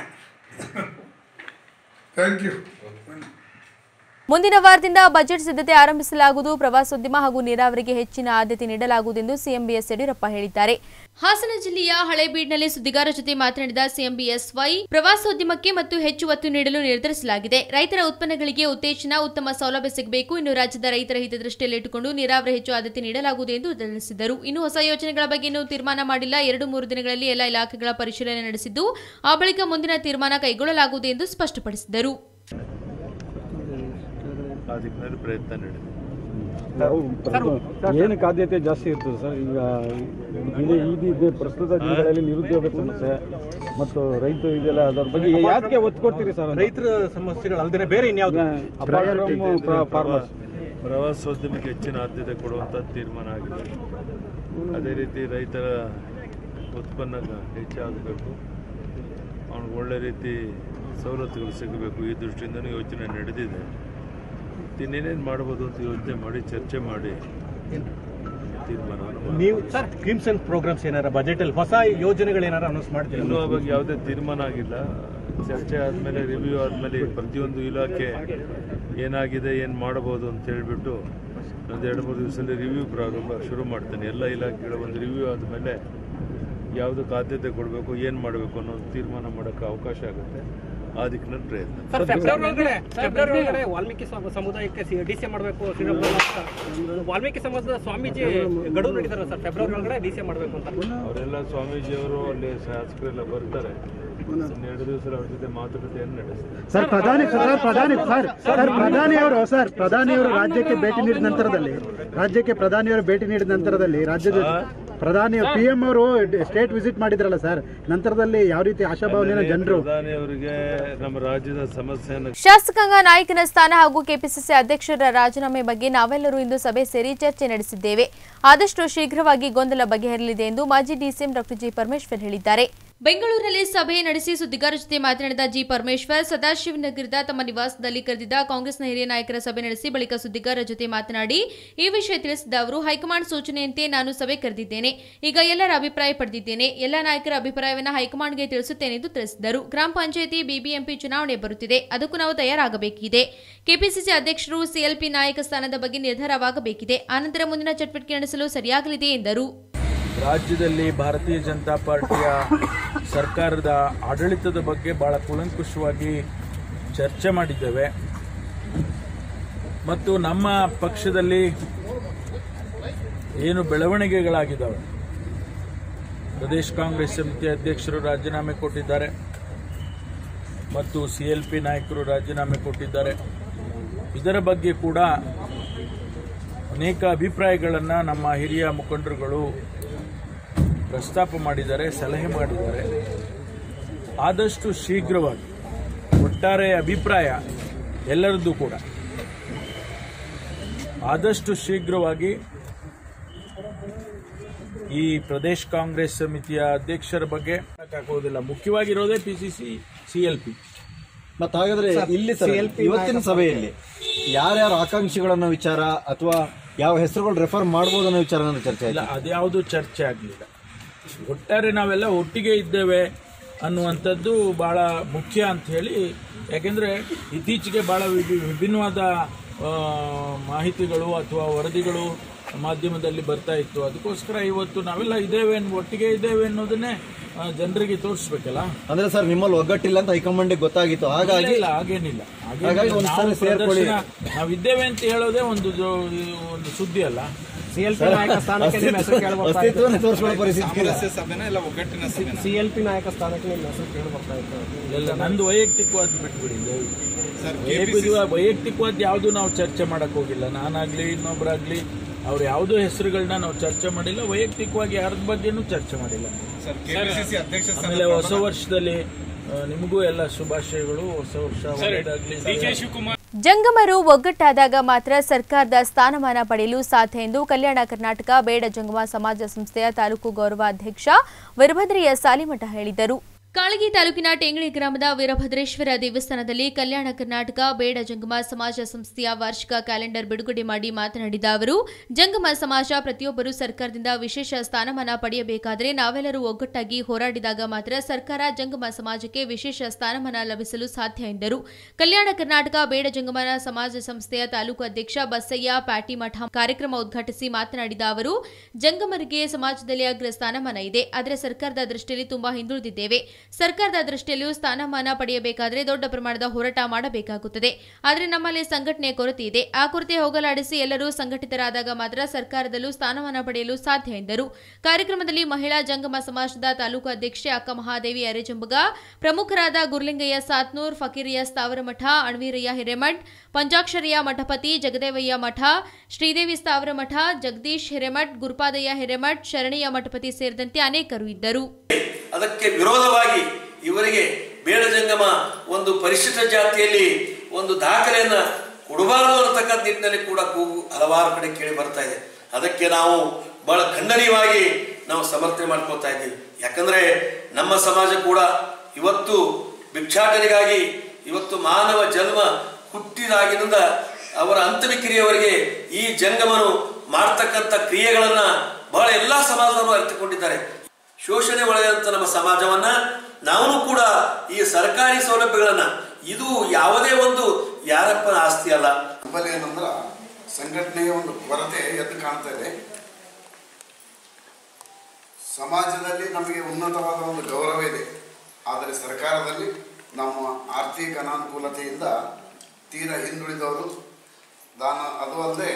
Speaker 6: ಥ್ಯಾಂಕ್ ಯು
Speaker 1: ಮುಂದಿನ ವಾರದಿಂದ ಬಜೆಟ್ ಸಿದ್ಧತೆ ಆರಂಭಿಸಲಾಗುವುದು ಪ್ರವಾಸೋದ್ಯಮ ಹಾಗೂ ನೀರಾವರಿಗೆ ಹೆಚ್ಚಿನ ಆದ್ಯತೆ ನೀಡಲಾಗುವುದು ಎಂದು ಸಿಎಂ ಬಿಎಸ್ ಯಡಿಯೂರಪ್ಪ ಹೇಳಿದ್ದಾರೆ ಹಾಸನ ಜಿಲ್ಲೆಯ ಹಳೇಬೀಡ್ನಲ್ಲಿ ಸುದ್ದಿಗಾರರ ಜೊತೆ ಮಾತನಾಡಿದ ಸಿಎಂ ಬಿಎಸ್ವೈ ಪ್ರವಾಸೋದ್ಯಮಕ್ಕೆ ಮತ್ತು ಹೆಚ್ಚು ಒತ್ತು ನೀಡಲು ನಿರ್ಧರಿಸಲಾಗಿದೆ ರೈತರ ಉತ್ಪನ್ನಗಳಿಗೆ ಉತ್ತೇಜನ ಉತ್ತಮ ಸೌಲಭ್ಯ ಸಿಗಬೇಕು ಇನ್ನು ರಾಜ್ಯದ ರೈತರ ಹಿತದೃಷ್ಟಿಯಲ್ಲಿಟ್ಟುಕೊಂಡು ನೀರಾವರಿ ಹೆಚ್ಚು ಆದ್ಯತೆ ನೀಡಲಾಗುವುದು ಎಂದು ತಿಳಿಸಿದರು ಇನ್ನು ಹೊಸ ಯೋಜನೆಗಳ ಬಗ್ಗೆ ಇನ್ನೂ ತೀರ್ಮಾನ ಮಾಡಿಲ್ಲ ಎರಡು ಮೂರು ದಿನಗಳಲ್ಲಿ ಎಲ್ಲ ಇಲಾಖೆಗಳ ಪರಿಶೀಲನೆ ನಡೆಸಿದ್ದು ಆ ಬಳಿಕ ಮುಂದಿನ ತೀರ್ಮಾನ ಕೈಗೊಳ್ಳಲಾಗುವುದು ಎಂದು ಸ್ಪಷ್ಟಪಡಿಸಿದರು
Speaker 2: ಆ ದಿಕ್ಕಿನಲ್ಲಿ ಪ್ರಯತ್ನ ನಡೆದಿದೆ
Speaker 8: ಏನಕ್ಕೆ ಆದ್ಯತೆ ಜಾಸ್ತಿ ಇರ್ತದೆ ಸರ್ ಈಗ ಇದೆ ಇದು ಇದೆ ಪ್ರಸ್ತುತ ದಿನಗಳಲ್ಲಿ ನಿರುದ್ಯೋಗ ಸಮಸ್ಯೆ ಮತ್ತು ರೈತ ಇದೆಲ್ಲ ಅದರ ಬಗ್ಗೆ ಯಾಕೆ ಒತ್ತು ಕೊಡ್ತೀರಿ ಸರ್ ರೈತರ ಸಮಸ್ಯೆಗಳು ಅಲ್ಲದೆ ಬೇರೆ ಇನ್ಯಾವ್ದು ಫಾರ್ಮರ್ಸ್
Speaker 9: ಪ್ರವಾಸೋದ್ಯಮಕ್ಕೆ ಹೆಚ್ಚಿನ ಆದ್ಯತೆ ಕೊಡುವಂಥ ತೀರ್ಮಾನ ಆಗಿದೆ ಅದೇ ರೀತಿ ರೈತರ ಉತ್ಪನ್ನ ಹೆಚ್ಚಾಗಬೇಕು ಅವ್ನಿಗೆ ಒಳ್ಳೆ ರೀತಿ ಸವಲತ್ತುಗಳು ಸಿಗಬೇಕು ಈ ದೃಷ್ಟಿಯಿಂದನೂ ಯೋಚನೆ ನಡೆದಿದೆ ಇನ್ನೇನೇನು ಮಾಡ್ಬೋದು ಅಂತ ಯೋಚನೆ ಮಾಡಿ ಚರ್ಚೆ ಮಾಡಿ ತೀರ್ಮಾನವನ್ನು ಮಾಡ್ಬೇಕು.
Speaker 8: ನೀವು ಸರ್ ಸ್ಕೀಮ್ಸ್ ಅಂಡ್ ಪ್ರೋಗ್ರಾಮ್ಸ್ ಏನಾರ ಬಜೆಟ್ ಅಲ್ಲಿ ಹೊಸ ಯೋಜನೆಗಳು ಏನಾರ ಅನೌನ್ಸ್ ಮಾಡ್ತೀರಾ
Speaker 9: ಇನ್ನೂ ಅವಾಗ ಯಾವುದೇ ತೀರ್ಮಾನ ಆಗಿಲ್ಲ ಚರ್ಚೆ ಆದಮೇಲೆ ರಿವ್ಯೂ ಆದಮೇಲೆ ಪ್ರತಿಯೊಂದು ಇಲಾಖೆ ಏನಾಗಿದೆ ಏನು ಮಾಡ್ಬೋದು ಅಂತ ಹೇಳಿಬಿಟ್ಟು ಒಂದು ಎರಡು ಮೂರು ದಿವಸದಲ್ಲಿ ರಿವ್ಯೂ ಪ್ರಾರಂಭ ಶುರು ಮಾಡ್ತೇನೆ ಎಲ್ಲ ಇಲಾಖೆಗಳ ಒಂದು ರಿವ್ಯೂ ಆದಮೇಲೆ ಯಾವುದಕ್ಕೆ ಆದ್ಯತೆ ಕೊಡಬೇಕು ಏನು ಮಾಡಬೇಕು ಅನ್ನೋ ತೀರ್ಮಾನ ಮಾಡೋಕ್ಕೆ ಅವಕಾಶ ಆಗುತ್ತೆ ಆ ದಿಕ್ಕಿನಲ್ಲಿ ಪ್ರಯತ್ನ
Speaker 10: ಸರ್ ಫೆಬ್ರವರಿ ಒಳಗಡೆ ಫೆಬ್ರವರಿ ಒಳಗಡೆ ವಾಲ್ಮೀಕಿ ಸಮ- ಸಮುದಾಯಕ್ಕೆ ಡಿ ಸಿ ಮಾಡಬೇಕು ಶ್ರೀರಾಮುಲು ಅಂತ ವಾಲ್ಮೀಕಿ ಸಮಾಜದ ಸ್ವಾಮೀಜಿ ಗಡುವು ನಡೀತಾರೆ ಸರ್ ಫೆಬ್ರವರಿ ಒಳಗಡೆ ಡಿ ಸಿ ಮಾಡಬೇಕು ಅಂತ
Speaker 9: ಅವರೆಲ್ಲ ಸ್ವಾಮೀಜಿಯವರು ಅಲ್ಲಿ ಶಾಸಕರೆಲ್ಲ ಬರ್ತಾರೆ ಇನ್ನೆರಡು ದಿವಸ ಅವ್ರ ಜೊತೆ ಮಾತುಕತೆಯನ್ನು ನಡೆಸ್ತಾರೆ
Speaker 8: ಸರ್ ಪ್ರಧಾನಿ ಸರ್ ಪ್ರಧಾನಿ ಸರ್ ಸರ್ ಪ್ರಧಾನಿಯವರು ಸರ್ ಪ್ರಧಾನಿಯವರು ರಾಜ್ಯಕ್ಕೆ ಭೇಟಿ ನೀಡಿದ ನಂತರದಲ್ಲಿ ರಾಜ್ಯಕ್ಕೆ ಪ್ರಧಾನಿಯವರು ಭೇಟಿ ನೀಡಿದ ನಂತರದಲ್ಲಿ ರಾಜ್ಯದ ಪ್ರಧಾನಿ ಪಿ ಎಂ ಅವರು ಸ್ಟೇಟ್ ವಿಸಿಟ್ ಮಾಡಿದ್ರಲ್ಲ ಸರ್ ನಂತರದಲ್ಲಿ ಯಾವ ರೀತಿ ಆಶಾಭಾವನೆಯ ಜನರು
Speaker 9: ಪ್ರಧಾನಿಯವರಿಗೆ ನಮ್ಮ ರಾಜ್ಯದ ಸಮಸ್ಯೆಯನ್ನು
Speaker 1: ಶಾಸಕಾಂಗ ನಾಯಕನ ಸ್ಥಾನ ಹಾಗೂ ಕೆಪಿಸಿಸಿ ಅಧ್ಯಕ್ಷರ ರಾಜೀನಾಮೆ ಬಗ್ಗೆ ನಾವೆಲ್ಲರೂ ಇಂದು ಸಭೆ ಸೇರಿ ಚರ್ಚೆ ನಡೆಸಿದ್ದೇವೆ ಆದಷ್ಟು ಶೀಘ್ರವಾಗಿ ಗೊಂದಲ ಬಗೆಹರಲಿದೆ ಎಂದು ಮಾಜಿ ಡಿಸಿಎಂ ಡಾಕ್ಟರ್ ಜಿ ಪರಮೇಶ್ವರ್ ಹೇಳಿದ್ದಾರೆ ಬೆಂಗಳೂರಿನಲ್ಲಿ ಸಭೆ ನಡೆಸಿ ಸುದ್ದಿಗಾರರ ಜೊತೆ ಮಾತನಾಡಿದ ಜಿ ಪರಮೇಶ್ವರ್ ಸದಾಶಿವನಗರದ ತಮ್ಮ ನಿವಾಸದಲ್ಲಿ ಕರೆದಿದ್ದ ಕಾಂಗ್ರೆಸ್ನ ಹಿರಿಯ ನಾಯಕರ ಸಭೆ ನಡೆಸಿ ಬಳಿಕ ಸುದ್ದಿಗಾರರ ಜೊತೆ ಮಾತನಾಡಿ ಈ ವಿಷಯ ತಿಳಿಸಿದ ಅವರು ಹೈಕಮಾಂಡ್ ಸೂಚನೆಯಂತೆ ನಾನು ಸಭೆ ಕರೆದಿದ್ದೇನೆ ಈಗ ಎಲ್ಲರ ಅಭಿಪ್ರಾಯ ಪಡೆದಿದ್ದೇನೆ ಎಲ್ಲ ನಾಯಕರ ಅಭಿಪ್ರಾಯವನ್ನು ಹೈಕಮಾಂಡ್ಗೆ ತಿಳಿಸುತ್ತೇನೆ ಎಂದು ತಿಳಿಸಿದರು ಗ್ರಾಮ ಪಂಚಾಯಿತಿ ಬಿಬಿಎಂಪಿ ಚುನಾವಣೆ ಬರುತ್ತಿದೆ ಅದಕ್ಕೂ ನಾವು ತಯಾರಾಗಬೇಕಿದೆ ಕೆಪಿಸಿಸಿ ಅಧ್ಯಕ್ಷರು ಸಿಎಲ್ಪಿ ನಾಯಕ ಸ್ಥಾನದ ಬಗ್ಗೆ ನಿರ್ಧಾರವಾಗಬೇಕಿದೆ ಆನಂತರ ಮುಂದಿನ ಚಟುವಟಿಕೆ ನಡೆಸಲು ಸರಿಯಾಗಲಿದೆ ಎಂದರು
Speaker 11: ರಾಜ್ಯದಲ್ಲಿ ಭಾರತೀಯ ಜನತಾ ಪಾರ್ಟಿಯ ಸರ್ಕಾರದ ಆಡಳಿತದ ಬಗ್ಗೆ ಬಹಳ ಕೂಲಂಕುಷವಾಗಿ ಚರ್ಚೆ ಮಾಡಿದ್ದೇವೆ ಮತ್ತು ನಮ್ಮ ಪಕ್ಷದಲ್ಲಿ ಏನು ಬೆಳವಣಿಗೆಗಳಾಗಿದ್ದಾವೆ ಪ್ರದೇಶ ಕಾಂಗ್ರೆಸ್ ಸಮಿತಿ ಅಧ್ಯಕ್ಷರು ರಾಜೀನಾಮೆ ಕೊಟ್ಟಿದ್ದಾರೆ ಮತ್ತು ಸಿಎಲ್ಪಿ ನಾಯಕರು ರಾಜೀನಾಮೆ ಕೊಟ್ಟಿದ್ದಾರೆ ಇದರ ಬಗ್ಗೆ ಕೂಡ ಅನೇಕ ಅಭಿಪ್ರಾಯಗಳನ್ನು ನಮ್ಮ ಹಿರಿಯ ಮುಖಂಡರುಗಳು ಪ್ರಸ್ತಾಪ ಮಾಡಿದ್ದಾರೆ ಸಲಹೆ ಮಾಡಿದ್ದಾರೆ ಆದಷ್ಟು ಶೀಘ್ರವಾಗಿ ಒಟ್ಟಾರೆ ಅಭಿಪ್ರಾಯ ಎಲ್ಲರದ್ದು ಕೂಡ ಆದಷ್ಟು ಶೀಘ್ರವಾಗಿ ಈ ಪ್ರದೇಶ್ ಕಾಂಗ್ರೆಸ್ ಸಮಿತಿಯ ಅಧ್ಯಕ್ಷರ ಬಗ್ಗೆ ಹಾಕೋದಿಲ್ಲ ಮುಖ್ಯವಾಗಿರೋದೇ P C C C L P
Speaker 12: ಮತ್ತೆ ಹಾಗಾದ್ರೆ ಇಲ್ಲಿ ಸರ್ ಇವತ್ತಿನ ಸಭೆಯಲ್ಲಿ ಯಾರ್ಯಾರ ಆಕಾಂಕ್ಷಿಗಳನ್ನೋ ವಿಚಾರ ಅಥವಾ ಯಾವ ಹೆಸರುಗಳು ರೆಫರ್ ಮಾಡ್ಬೋದು ಅನ್ನೋ ವಿಚಾರ ಚರ್ಚೆ
Speaker 11: ಇಲ್ಲ
Speaker 12: ಆಯ್ತು
Speaker 11: ಅದ್ಯಾವುದು ಚರ್ಚೆ ಆಗಲಿಲ್ಲ ಒಟ್ಟಾರೆ ನಾವೆಲ್ಲ ಒಟ್ಟಿಗೆ ಇದ್ದೇವೆ ಅನ್ನುವಂಥದ್ದು ಭಾಳ ಮುಖ್ಯ ಅಂತ ಹೇಳಿ ಯಾಕೆಂದರೆ ಇತ್ತೀಚೆಗೆ ಭಾಳ ವಿಭಿ ವಿಭಿನ್ನವಾದ ಆ, ಮಾಹಿತಿಗಳು ಅಥವಾ ವರದಿಗಳು ಮಾಧ್ಯಮದಲ್ಲಿ ಬರ್ತಾ ಇತ್ತು ಅದಕ್ಕೋಸ್ಕರ ಇವತ್ತು ನಾವೆಲ್ಲ ಇದ್ದೇವೆ ಅನ್- ಒಟ್ಟಿಗೆ ಇದ್ದೇವೆ ಅನ್ನೋದನ್ನೇ ಆ, ಜನರಿಗೆ ತೋರಿಸ್ಬೇಕಲ್ಲ
Speaker 12: ಅಂದ್ರೆ ಸರ್ ನಿಮ್ಮಲ್ಲಿ ಒಗ್ಗಟ್ಟಿಲ್ಲ ಅಂತ ಹೈಕಮಾಂಡ್ ಗೊತ್ತಾಗಿತ್ತು ಹಾಗಾಗಿ
Speaker 11: ಇಲ್ಲ ಹಾಗೇನಿಲ್ಲ ಹಾಗೇನಿಲ್ಲ.
Speaker 12: ಹಾಗಾಗಿ ಒಂದು
Speaker 11: ನಾವು
Speaker 12: ಸಾರಿ ಸೇರ್ಕೊಳ್ಳಿ.
Speaker 11: ಪ್ರದರ್ಶನ- ನಾವಿದ್ದೇವೆ ಅಂತ ಹೇಳೋದೇ ಒಂದು ಜೊ- ಒಂದು ಸುದ್ದಿ ಅಲ್ಲ
Speaker 10: ಸಿಎಲ್ಪಿ ನಾಯಕ ಸ್ಥಾನಕ್ಕೆ ನಿಮ್ಮ ಹೆಸರು ಕೇಳಿ ಬರ್ತಾ ಇತ್ತು.
Speaker 12: ಅಸ್ತಿತ್ವನೇ ತೋರಿಸ್ಕೊಳ್ಳೋ ಪರಿಸ್ಥಿತಿ ಇಲ್ಲ.
Speaker 10: ಸಿಎಲ್ಪಿ ನಾಯಕ ಸ್ಥಾನಕ್ಕೆ ನಿಮ್ಮ ಹೆಸರು ಕೇಳಿ ಬರ್ತಾ ಇತ್ತು
Speaker 11: ಎಲ್ಲ ನಂದು ವೈಯಕ್ತಿಕವಾದ ಬಿಟ್ಬಿಡಿ ದಯವಿಟ್ಟು. ವೈಯಕ್ತಿಕ- ವೈಯಕ್ತಿಕವಾದ ಯಾವುದು ನಾವು ಚರ್ಚೆ ಮಾಡಕ್ ಹೋಗಿಲ್ಲ ನಾನಾಗ್ಲಿ ಇನ್ನೊಬ್ರಾಗ್ಲಿ ಅವ್ರ ಯಾವುದೋ ಹೆಸರುಗಳನ್ನ ನಾವು ಚರ್ಚೆ ಮಾಡಿಲ್ಲ ವೈಯಕ್ತಿಕವಾಗಿ ಯಾರ ಬಗ್ಗೆನೂ ಚರ್ಚೆ ಮಾಡಿಲ್ಲ ಆಮೇಲೆ ಹೊಸ ವರ್ಷದಲ್ಲಿ ಆ, ನಿಮಗೂ ಎಲ್ಲ ಶುಭಾಶಯಗಳು ಹೊಸ ವರ್ಷ ಒಳ್ಳೆಯದಾಗ್ಲಿ
Speaker 1: ಜಂಗಮರು ಒಗ್ಗಟ್ಟಾದಾಗ ಮಾತ್ರ ಸರ್ಕಾರದ ಸ್ಥಾನಮಾನ ಪಡೆಯಲು ಸಾಧ್ಯ ಎಂದು ಕಲ್ಯಾಣ ಕರ್ನಾಟಕ ಬೇಡ ಜಂಗಮ ಸಮಾಜ ಸಂಸ್ಥೆಯ ತಾಲೂಕು ಗೌರವಾಧ್ಯಕ್ಷ ವೀರಭದ್ರಯ್ಯ ಸಾಲಿಮಠ ಹೇಳಿದರು ಕಾಳಗಿ ತಾಲೂಕಿನ ಟೆಂಗಳಿ ಗ್ರಾಮದ ವೀರಭದ್ರೇಶ್ವರ ದೇವಸ್ಥಾನದಲ್ಲಿ ಕಲ್ಯಾಣ ಕರ್ನಾಟಕ ಬೇಡ ಜಂಗಮ ಸಮಾಜ ಸಂಸ್ಥೆಯ ವಾರ್ಷಿಕ ಕ್ಯಾಲೆಂಡರ್ ಬಿಡುಗಡೆ ಮಾಡಿ ಮಾತನಾಡಿದ ಅವರು ಜಂಗಮ ಸಮಾಜ ಪ್ರತಿಯೊಬ್ಬರು ಸರ್ಕಾರದಿಂದ ವಿಶೇಷ ಸ್ಥಾನಮಾನ ಪಡೆಯಬೇಕಾದರೆ ನಾವೆಲ್ಲರೂ ಒಗ್ಗಟ್ಟಾಗಿ ಹೋರಾಡಿದಾಗ ಮಾತ್ರ ಸರ್ಕಾರ ಜಂಗಮ ಸಮಾಜಕ್ಕೆ ವಿಶೇಷ ಸ್ಥಾನಮಾನ ಲಭಿಸಲು ಸಾಧ್ಯ ಎಂದರು ಕಲ್ಯಾಣ ಕರ್ನಾಟಕ ಬೇಡ ಜಂಗಮನ ಸಮಾಜ ಸಂಸ್ಥೆಯ ತಾಲೂಕು ಅಧ್ಯಕ್ಷ ಬಸಯ್ಯ ಪ್ಯಾಟಿಮಠ ಕಾರ್ಯಕ್ರಮ ಉದ್ಘಾಟಿಸಿ ಮಾತನಾಡಿದ ಅವರು ಜಂಗಮರಿಗೆ ಸಮಾಜದಲ್ಲಿ ಅಗ್ರ ಸ್ಥಾನಮಾನ ಇದೆ ಆದರೆ ಸರ್ಕಾರದ ದೃಷ್ಟಿಯಲ್ಲಿ ತುಂಬಾ ಹಿಂದುಳಿದಿದ್ದೇವೆ ಸರ್ಕಾರದ ದೃಷ್ಟಿಯಲ್ಲಿಯೂ ಸ್ಥಾನಮಾನ ಪಡೆಯಬೇಕಾದರೆ ದೊಡ್ಡ ಪ್ರಮಾಣದ ಹೋರಾಟ ಮಾಡಬೇಕಾಗುತ್ತದೆ ಆದರೆ ನಮ್ಮಲ್ಲಿ ಸಂಘಟನೆಯ ಕೊರತೆ ಇದೆ ಆ ಕೊರತೆ ಹೋಗಲಾಡಿಸಿ ಎಲ್ಲರೂ ಸಂಘಟಿತರಾದಾಗ ಮಾತ್ರ ಸರ್ಕಾರದಲ್ಲೂ ಸ್ಥಾನಮಾನ ಪಡೆಯಲು ಸಾಧ್ಯ ಎಂದರು ಕಾರ್ಯಕ್ರಮದಲ್ಲಿ ಮಹಿಳಾ ಜಂಗಮ ಸಮಾಜದ ತಾಲೂಕು ಅಧ್ಯಕ್ಷೆ ಅಕ್ಕ ಮಹಾದೇವಿ ಅರೆಜಂಬಗ ಪ್ರಮುಖರಾದ ಗುರ್ಲಿಂಗಯ್ಯ ಸಾತ್ನೂರ್ ಫಕೀರಿಯ ಸ್ಥಾವರಮಠ ಅಣ್ವೀರಯ್ಯ ಹಿರೇಮಠ್ ಪಂಚಾಕ್ಷರಿಯ ಮಠಪತಿ ಜಗದೇವಯ್ಯ ಮಠ ಶ್ರೀದೇವಿ ಸ್ಥಾವರಮಠ ಜಗದೀಶ್ ಹಿರೇಮಠ್ ಗುರುಪಾದಯ್ಯ ಹಿರೇಮಠ್ ಶರಣಯ್ಯ ಮಠಪತಿ ಸೇರಿದಂತೆ ಅನೇಕರು ಇದ್ದರು
Speaker 13: ಅದಕ್ಕೆ ವಿರೋಧವಾಗಿ ಇವರಿಗೆ ಬೇಡ ಜಂಗಮ ಒಂದು ಪರಿಶಿಷ್ಟ ಜಾತಿಯಲ್ಲಿ ಒಂದು ದಾಖಲೆಯನ್ನ ಕೊಡಬಾರದು ಅನ್ನತಕ್ಕಂಥ ನಿಟ್ಟಿನಲ್ಲಿ ಕೂಡ ಕೂಗು ಹಲವಾರು ಕಡೆ ಕೇಳಿ ಬರ್ತಾ ಇದೆ ಅದಕ್ಕೆ ನಾವು ಬಹಳ ಖಂಡನೀಯವಾಗಿ ನಾವು ಸಮರ್ಥನೆ ಮಾಡ್ಕೊಳ್ತಾ ಇದ್ದೀವಿ ಯಾಕಂದ್ರೆ ನಮ್ಮ ಸಮಾಜ ಕೂಡ ಇವತ್ತು ಭಿಕ್ಷಾಟನೆಗಾಗಿ ಇವತ್ತು ಮಾನವ ಜನ್ಮ ಹುಟ್ಟಿದಾಗಿನಿಂದ ಅವರ ಅಂತಿಮ ಕ್ರಿಯೆಯವರೆಗೆ ಈ ಜಂಗಮನು ಮಾಡ್ತಕ್ಕಂಥ ಕ್ರಿಯೆಗಳನ್ನ ಬಹಳ ಎಲ್ಲಾ ಸಮಾಜದವರು ಅರಿತುಕೊಂಡಿದ್ದಾರೆ ಶೋಷಣೆ ಒಳಗಂತ ನಮ್ಮ ಸಮಾಜವನ್ನ ನಾವು ಕೂಡ ಈ ಸರ್ಕಾರಿ ಸೌಲಭ್ಯಗಳನ್ನ ಇದು ಯಾವುದೇ ಒಂದು ಯಾರಪ್ಪನ ಆಸ್ತಿ ಅಲ್ಲ
Speaker 14: ನಮ್ಮಲ್ಲಿ ಏನಂದ್ರ ಸಂಘಟನೆಯ ಒಂದು ಕೊರತೆ ಎದ್ದು ಕಾಣ್ತಾ ಇದೆ ಸಮಾಜದಲ್ಲಿ ನಮಗೆ ಉನ್ನತವಾದ ಒಂದು ಗೌರವ ಇದೆ ಆದರೆ ಸರ್ಕಾರದಲ್ಲಿ ನಮ್ಮ ಆರ್ಥಿಕ ಅನಾನುಕೂಲತೆಯಿಂದ ತೀರಾ ಹಿಂದುಳಿದವರು ದಾನ ಅದು ಅಲ್ಲದೆ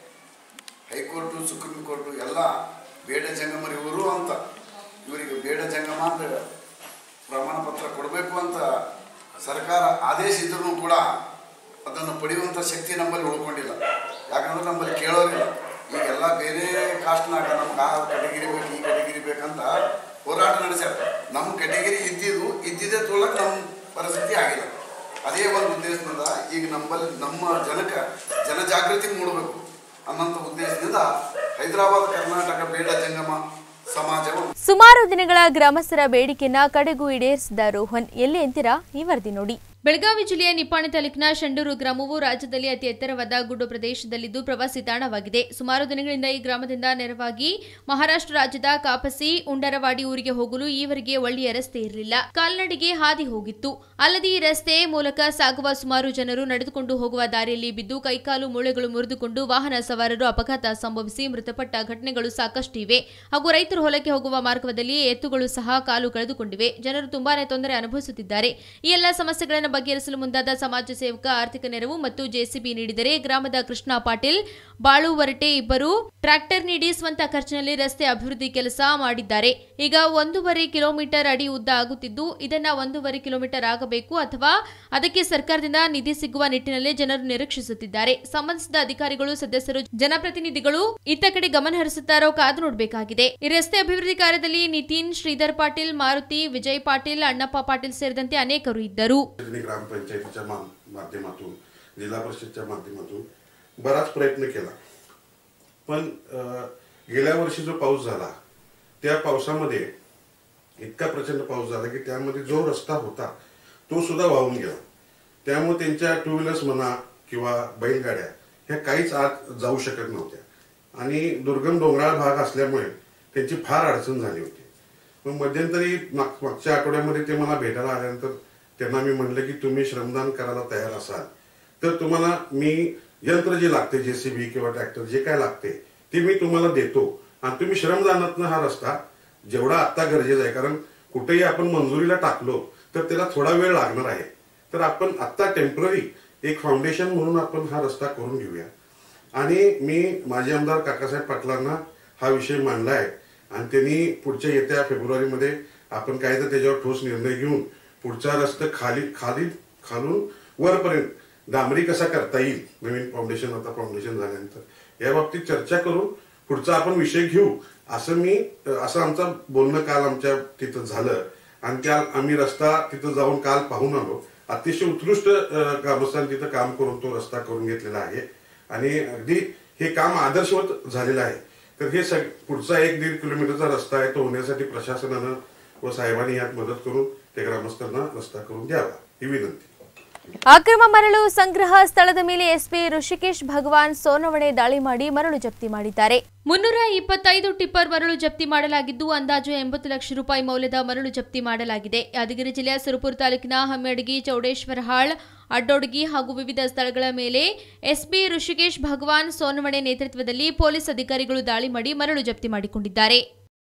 Speaker 14: ಹೈಕೋರ್ಟು ಸುಪ್ರೀಂ ಕೋರ್ಟು ಎಲ್ಲ ಬೇಡ ಜಂಗಮರು ಇವರು ಅಂತ ಇವರಿಗೆ ಬೇಡ ಜಂಗಮ ಅಂತ ಪ್ರಮಾಣ ಪತ್ರ ಕೊಡಬೇಕು ಅಂತ ಸರ್ಕಾರ ಆದೇಶ ಇದ್ರೂ ಕೂಡ ಅದನ್ನು ಪಡೆಯುವಂಥ ಶಕ್ತಿ ನಮ್ಮಲ್ಲಿ ಉಳ್ಕೊಂಡಿಲ್ಲ ಯಾಕಂದ್ರೆ ನಮ್ಮಲ್ಲಿ ಕೇಳೋರಿಲ್ಲ ಈಗೆಲ್ಲ ಬೇರೆ ಕಾಸ್ಟ್ನಾಗ ನಮ್ಗೆ ಆ ಕೆಟಗಿರಿ ಬೇಕು ಈ ಕೆಟಗಿರಿ ಬೇಕಂತ ಹೋರಾಟ ನಡೆಸ್ಯಾರ ನಮ್ಮ ಕೆಟಗಿರಿ ಇದ್ದಿದ್ದು ಇದ್ದಿದ್ದೇ ತೊಗೊಳಕ್ ನಮ್ಮ ಪರಿಸ್ಥಿತಿ ಆಗಿಲ್ಲ ಅದೇ ಒಂದು ಉದ್ದೇಶದಿಂದ ಈಗ ನಮ್ಮಲ್ಲಿ ನಮ್ಮ ಜನಕ್ಕೆ ಜನಜಾಗೃತಿ ಮೂಡಬೇಕು ಅನ್ನೋಂಥ ಉದ್ದೇಶದಿಂದ ಹೈದರಾಬಾದ್ ಕರ್ನಾಟಕ ಬೇಡ ಜಂಗಮ ಸಮಾಜವು
Speaker 1: ಸುಮಾರು ದಿನಗಳ ಗ್ರಾಮಸ್ಥರ ಬೇಡಿಕೆಯನ್ನ ಕಡೆಗೂ ಈಡೇರಿಸಿದ ರೋಹನ್ ಎಲ್ಲಿ ಅಂತೀರಾ ಈ ವರದಿ ನೋಡಿ ಬೆಳಗಾವಿ ಜಿಲ್ಲೆಯ ನಿಪ್ಪಾಣಿ ತಾಲೂಕಿನ ಶಂಡೂರು ಗ್ರಾಮವು ರಾಜ್ಯದಲ್ಲಿ ಅತಿ ಎತ್ತರವಾದ ಗುಡ್ಡು ಪ್ರದೇಶದಲ್ಲಿದ್ದು ಪ್ರವಾಸಿ ತಾಣವಾಗಿದೆ ಸುಮಾರು ದಿನಗಳಿಂದ ಈ ಗ್ರಾಮದಿಂದ ನೆರವಾಗಿ ಮಹಾರಾಷ್ಟ್ರ ರಾಜ್ಯದ ಕಾಪಸಿ ಉಂಡರವಾಡಿ ಊರಿಗೆ ಹೋಗಲು ಈವರೆಗೆ ಒಳ್ಳೆಯ ರಸ್ತೆ ಇರಲಿಲ್ಲ ಕಾಲ್ನಡಿಗೆ ಹಾದಿ ಹೋಗಿತ್ತು ಅಲ್ಲದೆ ಈ ರಸ್ತೆ ಮೂಲಕ ಸಾಗುವ ಸುಮಾರು ಜನರು ನಡೆದುಕೊಂಡು ಹೋಗುವ ದಾರಿಯಲ್ಲಿ ಬಿದ್ದು ಕೈಕಾಲು ಮೂಳೆಗಳು ಮುರಿದುಕೊಂಡು ವಾಹನ ಸವಾರರು ಅಪಘಾತ ಸಂಭವಿಸಿ ಮೃತಪಟ್ಟ ಘಟನೆಗಳು ಸಾಕಷ್ಟು ಇವೆ ಹಾಗೂ ರೈತರು ಹೊಲಕ್ಕೆ ಹೋಗುವ ಮಾರ್ಗದಲ್ಲಿ ಎತ್ತುಗಳು ಸಹ ಕಾಲು ಕಳೆದುಕೊಂಡಿವೆ ಜನರು ತುಂಬಾನೇ ತೊಂದರೆ ಅನುಭವಿಸುತ್ತಿದ್ದಾರೆ ಈ ಎಲ್ಲ ಸಮಸ್ಯೆಗಳನ್ನು ಬಗೆಹರಿಸಲು ಮುಂದಾದ ಸಮಾಜ ಸೇವಕ ಆರ್ಥಿಕ ನೆರವು ಮತ್ತು ಜೆಸಿಬಿ ನೀಡಿದರೆ ಗ್ರಾಮದ ಕೃಷ್ಣ ಪಾಟೀಲ್ ಬಾಳು ವರಟೆ ಇಬ್ಬರು ಟ್ರ್ಯಾಕ್ಟರ್ ನೀಡಿ ಸ್ವಂತ ಖರ್ಚಿನಲ್ಲಿ ರಸ್ತೆ ಅಭಿವೃದ್ಧಿ ಕೆಲಸ ಮಾಡಿದ್ದಾರೆ ಈಗ ಒಂದೂವರೆ ಕಿಲೋಮೀಟರ್ ಅಡಿ ಉದ್ದ ಆಗುತ್ತಿದ್ದು ಇದನ್ನ ಒಂದೂವರೆ ಕಿಲೋಮೀಟರ್ ಆಗಬೇಕು ಅಥವಾ ಅದಕ್ಕೆ ಸರ್ಕಾರದಿಂದ ನಿಧಿ ಸಿಗುವ ನಿಟ್ಟಿನಲ್ಲಿ ಜನರು ನಿರೀಕ್ಷಿಸುತ್ತಿದ್ದಾರೆ ಸಂಬಂಧಿಸಿದ ಅಧಿಕಾರಿಗಳು ಸದಸ್ಯರು ಜನಪ್ರತಿನಿಧಿಗಳು ಇತ್ತ ಕಡೆ ಗಮನ ಹರಿಸುತ್ತಾರೋ ಕಾದು ನೋಡಬೇಕಾಗಿದೆ ಈ ರಸ್ತೆ ಅಭಿವೃದ್ಧಿ ಕಾರ್ಯದಲ್ಲಿ ನಿತಿನ್ ಶ್ರೀಧರ್ ಪಾಟೀಲ್ ಮಾರುತಿ ವಿಜಯ್ ಪಾಟೀಲ್ ಅಣ್ಣಪ್ಪ ಪಾಟೀಲ್ ಸೇರಿದಂತೆ अनेकರು ಇದ್ದರು
Speaker 15: ग्रामपंचायतीच्या मा- माध्यमातून जिल्हा परिषदच्या माध्यमातून बराच प्रयत्न केला पण अं, गेल्या वर्षी जो पाऊस झाला त्या पावसामध्ये इतका प्रचंड पाऊस झाला की त्यामध्ये जो रस्ता होता तो सुद्धा वाहून गेला त्यामुळे त्यांच्या टू व्हीलर्स म्हणा किंवा बैलगाड्या ह्या काहीच आत जाऊ शकत नव्हत्या आणि दुर्गम डोंगराळ भाग असल्यामुळे त्यांची फार अडचण झाली होती मग मध्यंतरी माग- मागच्या आठवड्यामध्ये ते मला भेटायला आल्यानंतर त्यांना मी म्हणलं की तुम्ही श्रमदान करायला तयार असाल तर तुम्हाला मी यंत्र जे लागते जेसीबी किंवा ट्रॅक्टर जे काय लागते ते मी तुम्हाला देतो आणि तुम्ही श्रमदानातनं हा रस्ता जेवढा आत्ता गरजेचा आहे कारण कुठेही आपण मंजुरीला टाकलो तर त्याला थोडा वेळ लागणार आहे तर आपण आत्ता टेम्पररी एक फाउंडेशन म्हणून आपण हा रस्ता करून घेऊया आणि मी माजी आमदार काकासाहेब पाटलांना हा विषय मांडला आहे आणि त्यांनी पुढच्या येत्या फेब्रुवारीमध्ये आपण काय तर त्याच्यावर ठोस निर्णय घेऊन पुढचा रस्ता खाली खाली खालून वरपर्यंत डांबरी कसा करता येईल नवीन फाउंडेशन आता फाउंडेशन झाल्यानंतर या बाबतीत चर्चा करून पुढचा आपण विषय घेऊ असं मी असं आमचं बोलणं काल आमच्या तिथं झालं आणि त्या आम्ही रस्ता तिथं जाऊन काल पाहून आलो अतिशय उत्कृष्ट अं, ग्रामस्थांनी तिथं काम करून तो रस्ता करून घेतलेला आहे आणि अगदी हे काम आदर्शवत झालेलं आहे तर हे सग पुढचा एक दीड किलोमीटरचा रस्ता आहे तो होण्यासाठी प्रशासनानं व साहेबांनी यात मदत करून त्या ग्रामस्थांना रस्ता करून द्यावा ही विनंती
Speaker 1: ಅಕ್ರಮ ಮರಳು ಸಂಗ್ರಹ ಸ್ಥಳದ ಮೇಲೆ ಎಸ್ಪಿ ಋಷಿಕೇಶ್ ಭಗವಾನ್ ಸೋನವಣೆ ದಾಳಿ ಮಾಡಿ ಮರಳು ಜಪ್ತಿ ಮಾಡಿದ್ದಾರೆ ಮುನ್ನೂರ ಇಪ್ಪತ್ತೈದು ಟಿಪ್ಪರ್ ಮರಳು ಜಪ್ತಿ ಮಾಡಲಾಗಿದ್ದು ಅಂದಾಜು ಎಂಬತ್ತು ಲಕ್ಷ ರೂಪಾಯಿ ಮೌಲ್ಯದ ಮರಳು ಜಪ್ತಿ ಮಾಡಲಾಗಿದೆ ಯಾದಗಿರಿ ಜಿಲ್ಲೆಯ ಸುರಪುರ ತಾಲೂಕಿನ ಹಮ್ಮೆಡಗಿ ಚೌಡೇಶ್ವರಹಾಳ್ ಅಡ್ಡೋಡಗಿ ಹಾಗೂ ವಿವಿಧ ಸ್ಥಳಗಳ ಮೇಲೆ ಎಸ್ಪಿ ಋಷಿಕೇಶ್ ಭಗವಾನ್ ಸೋನವಣೆ ನೇತೃತ್ವದಲ್ಲಿ ಪೊಲೀಸ್ ಅಧಿಕಾರಿಗಳು ದಾಳಿ ಮಾಡಿ ಮರಳು ಜಪ್ತಿ ಮಾಡಿಕೊಂಡಿದ್ದಾರೆ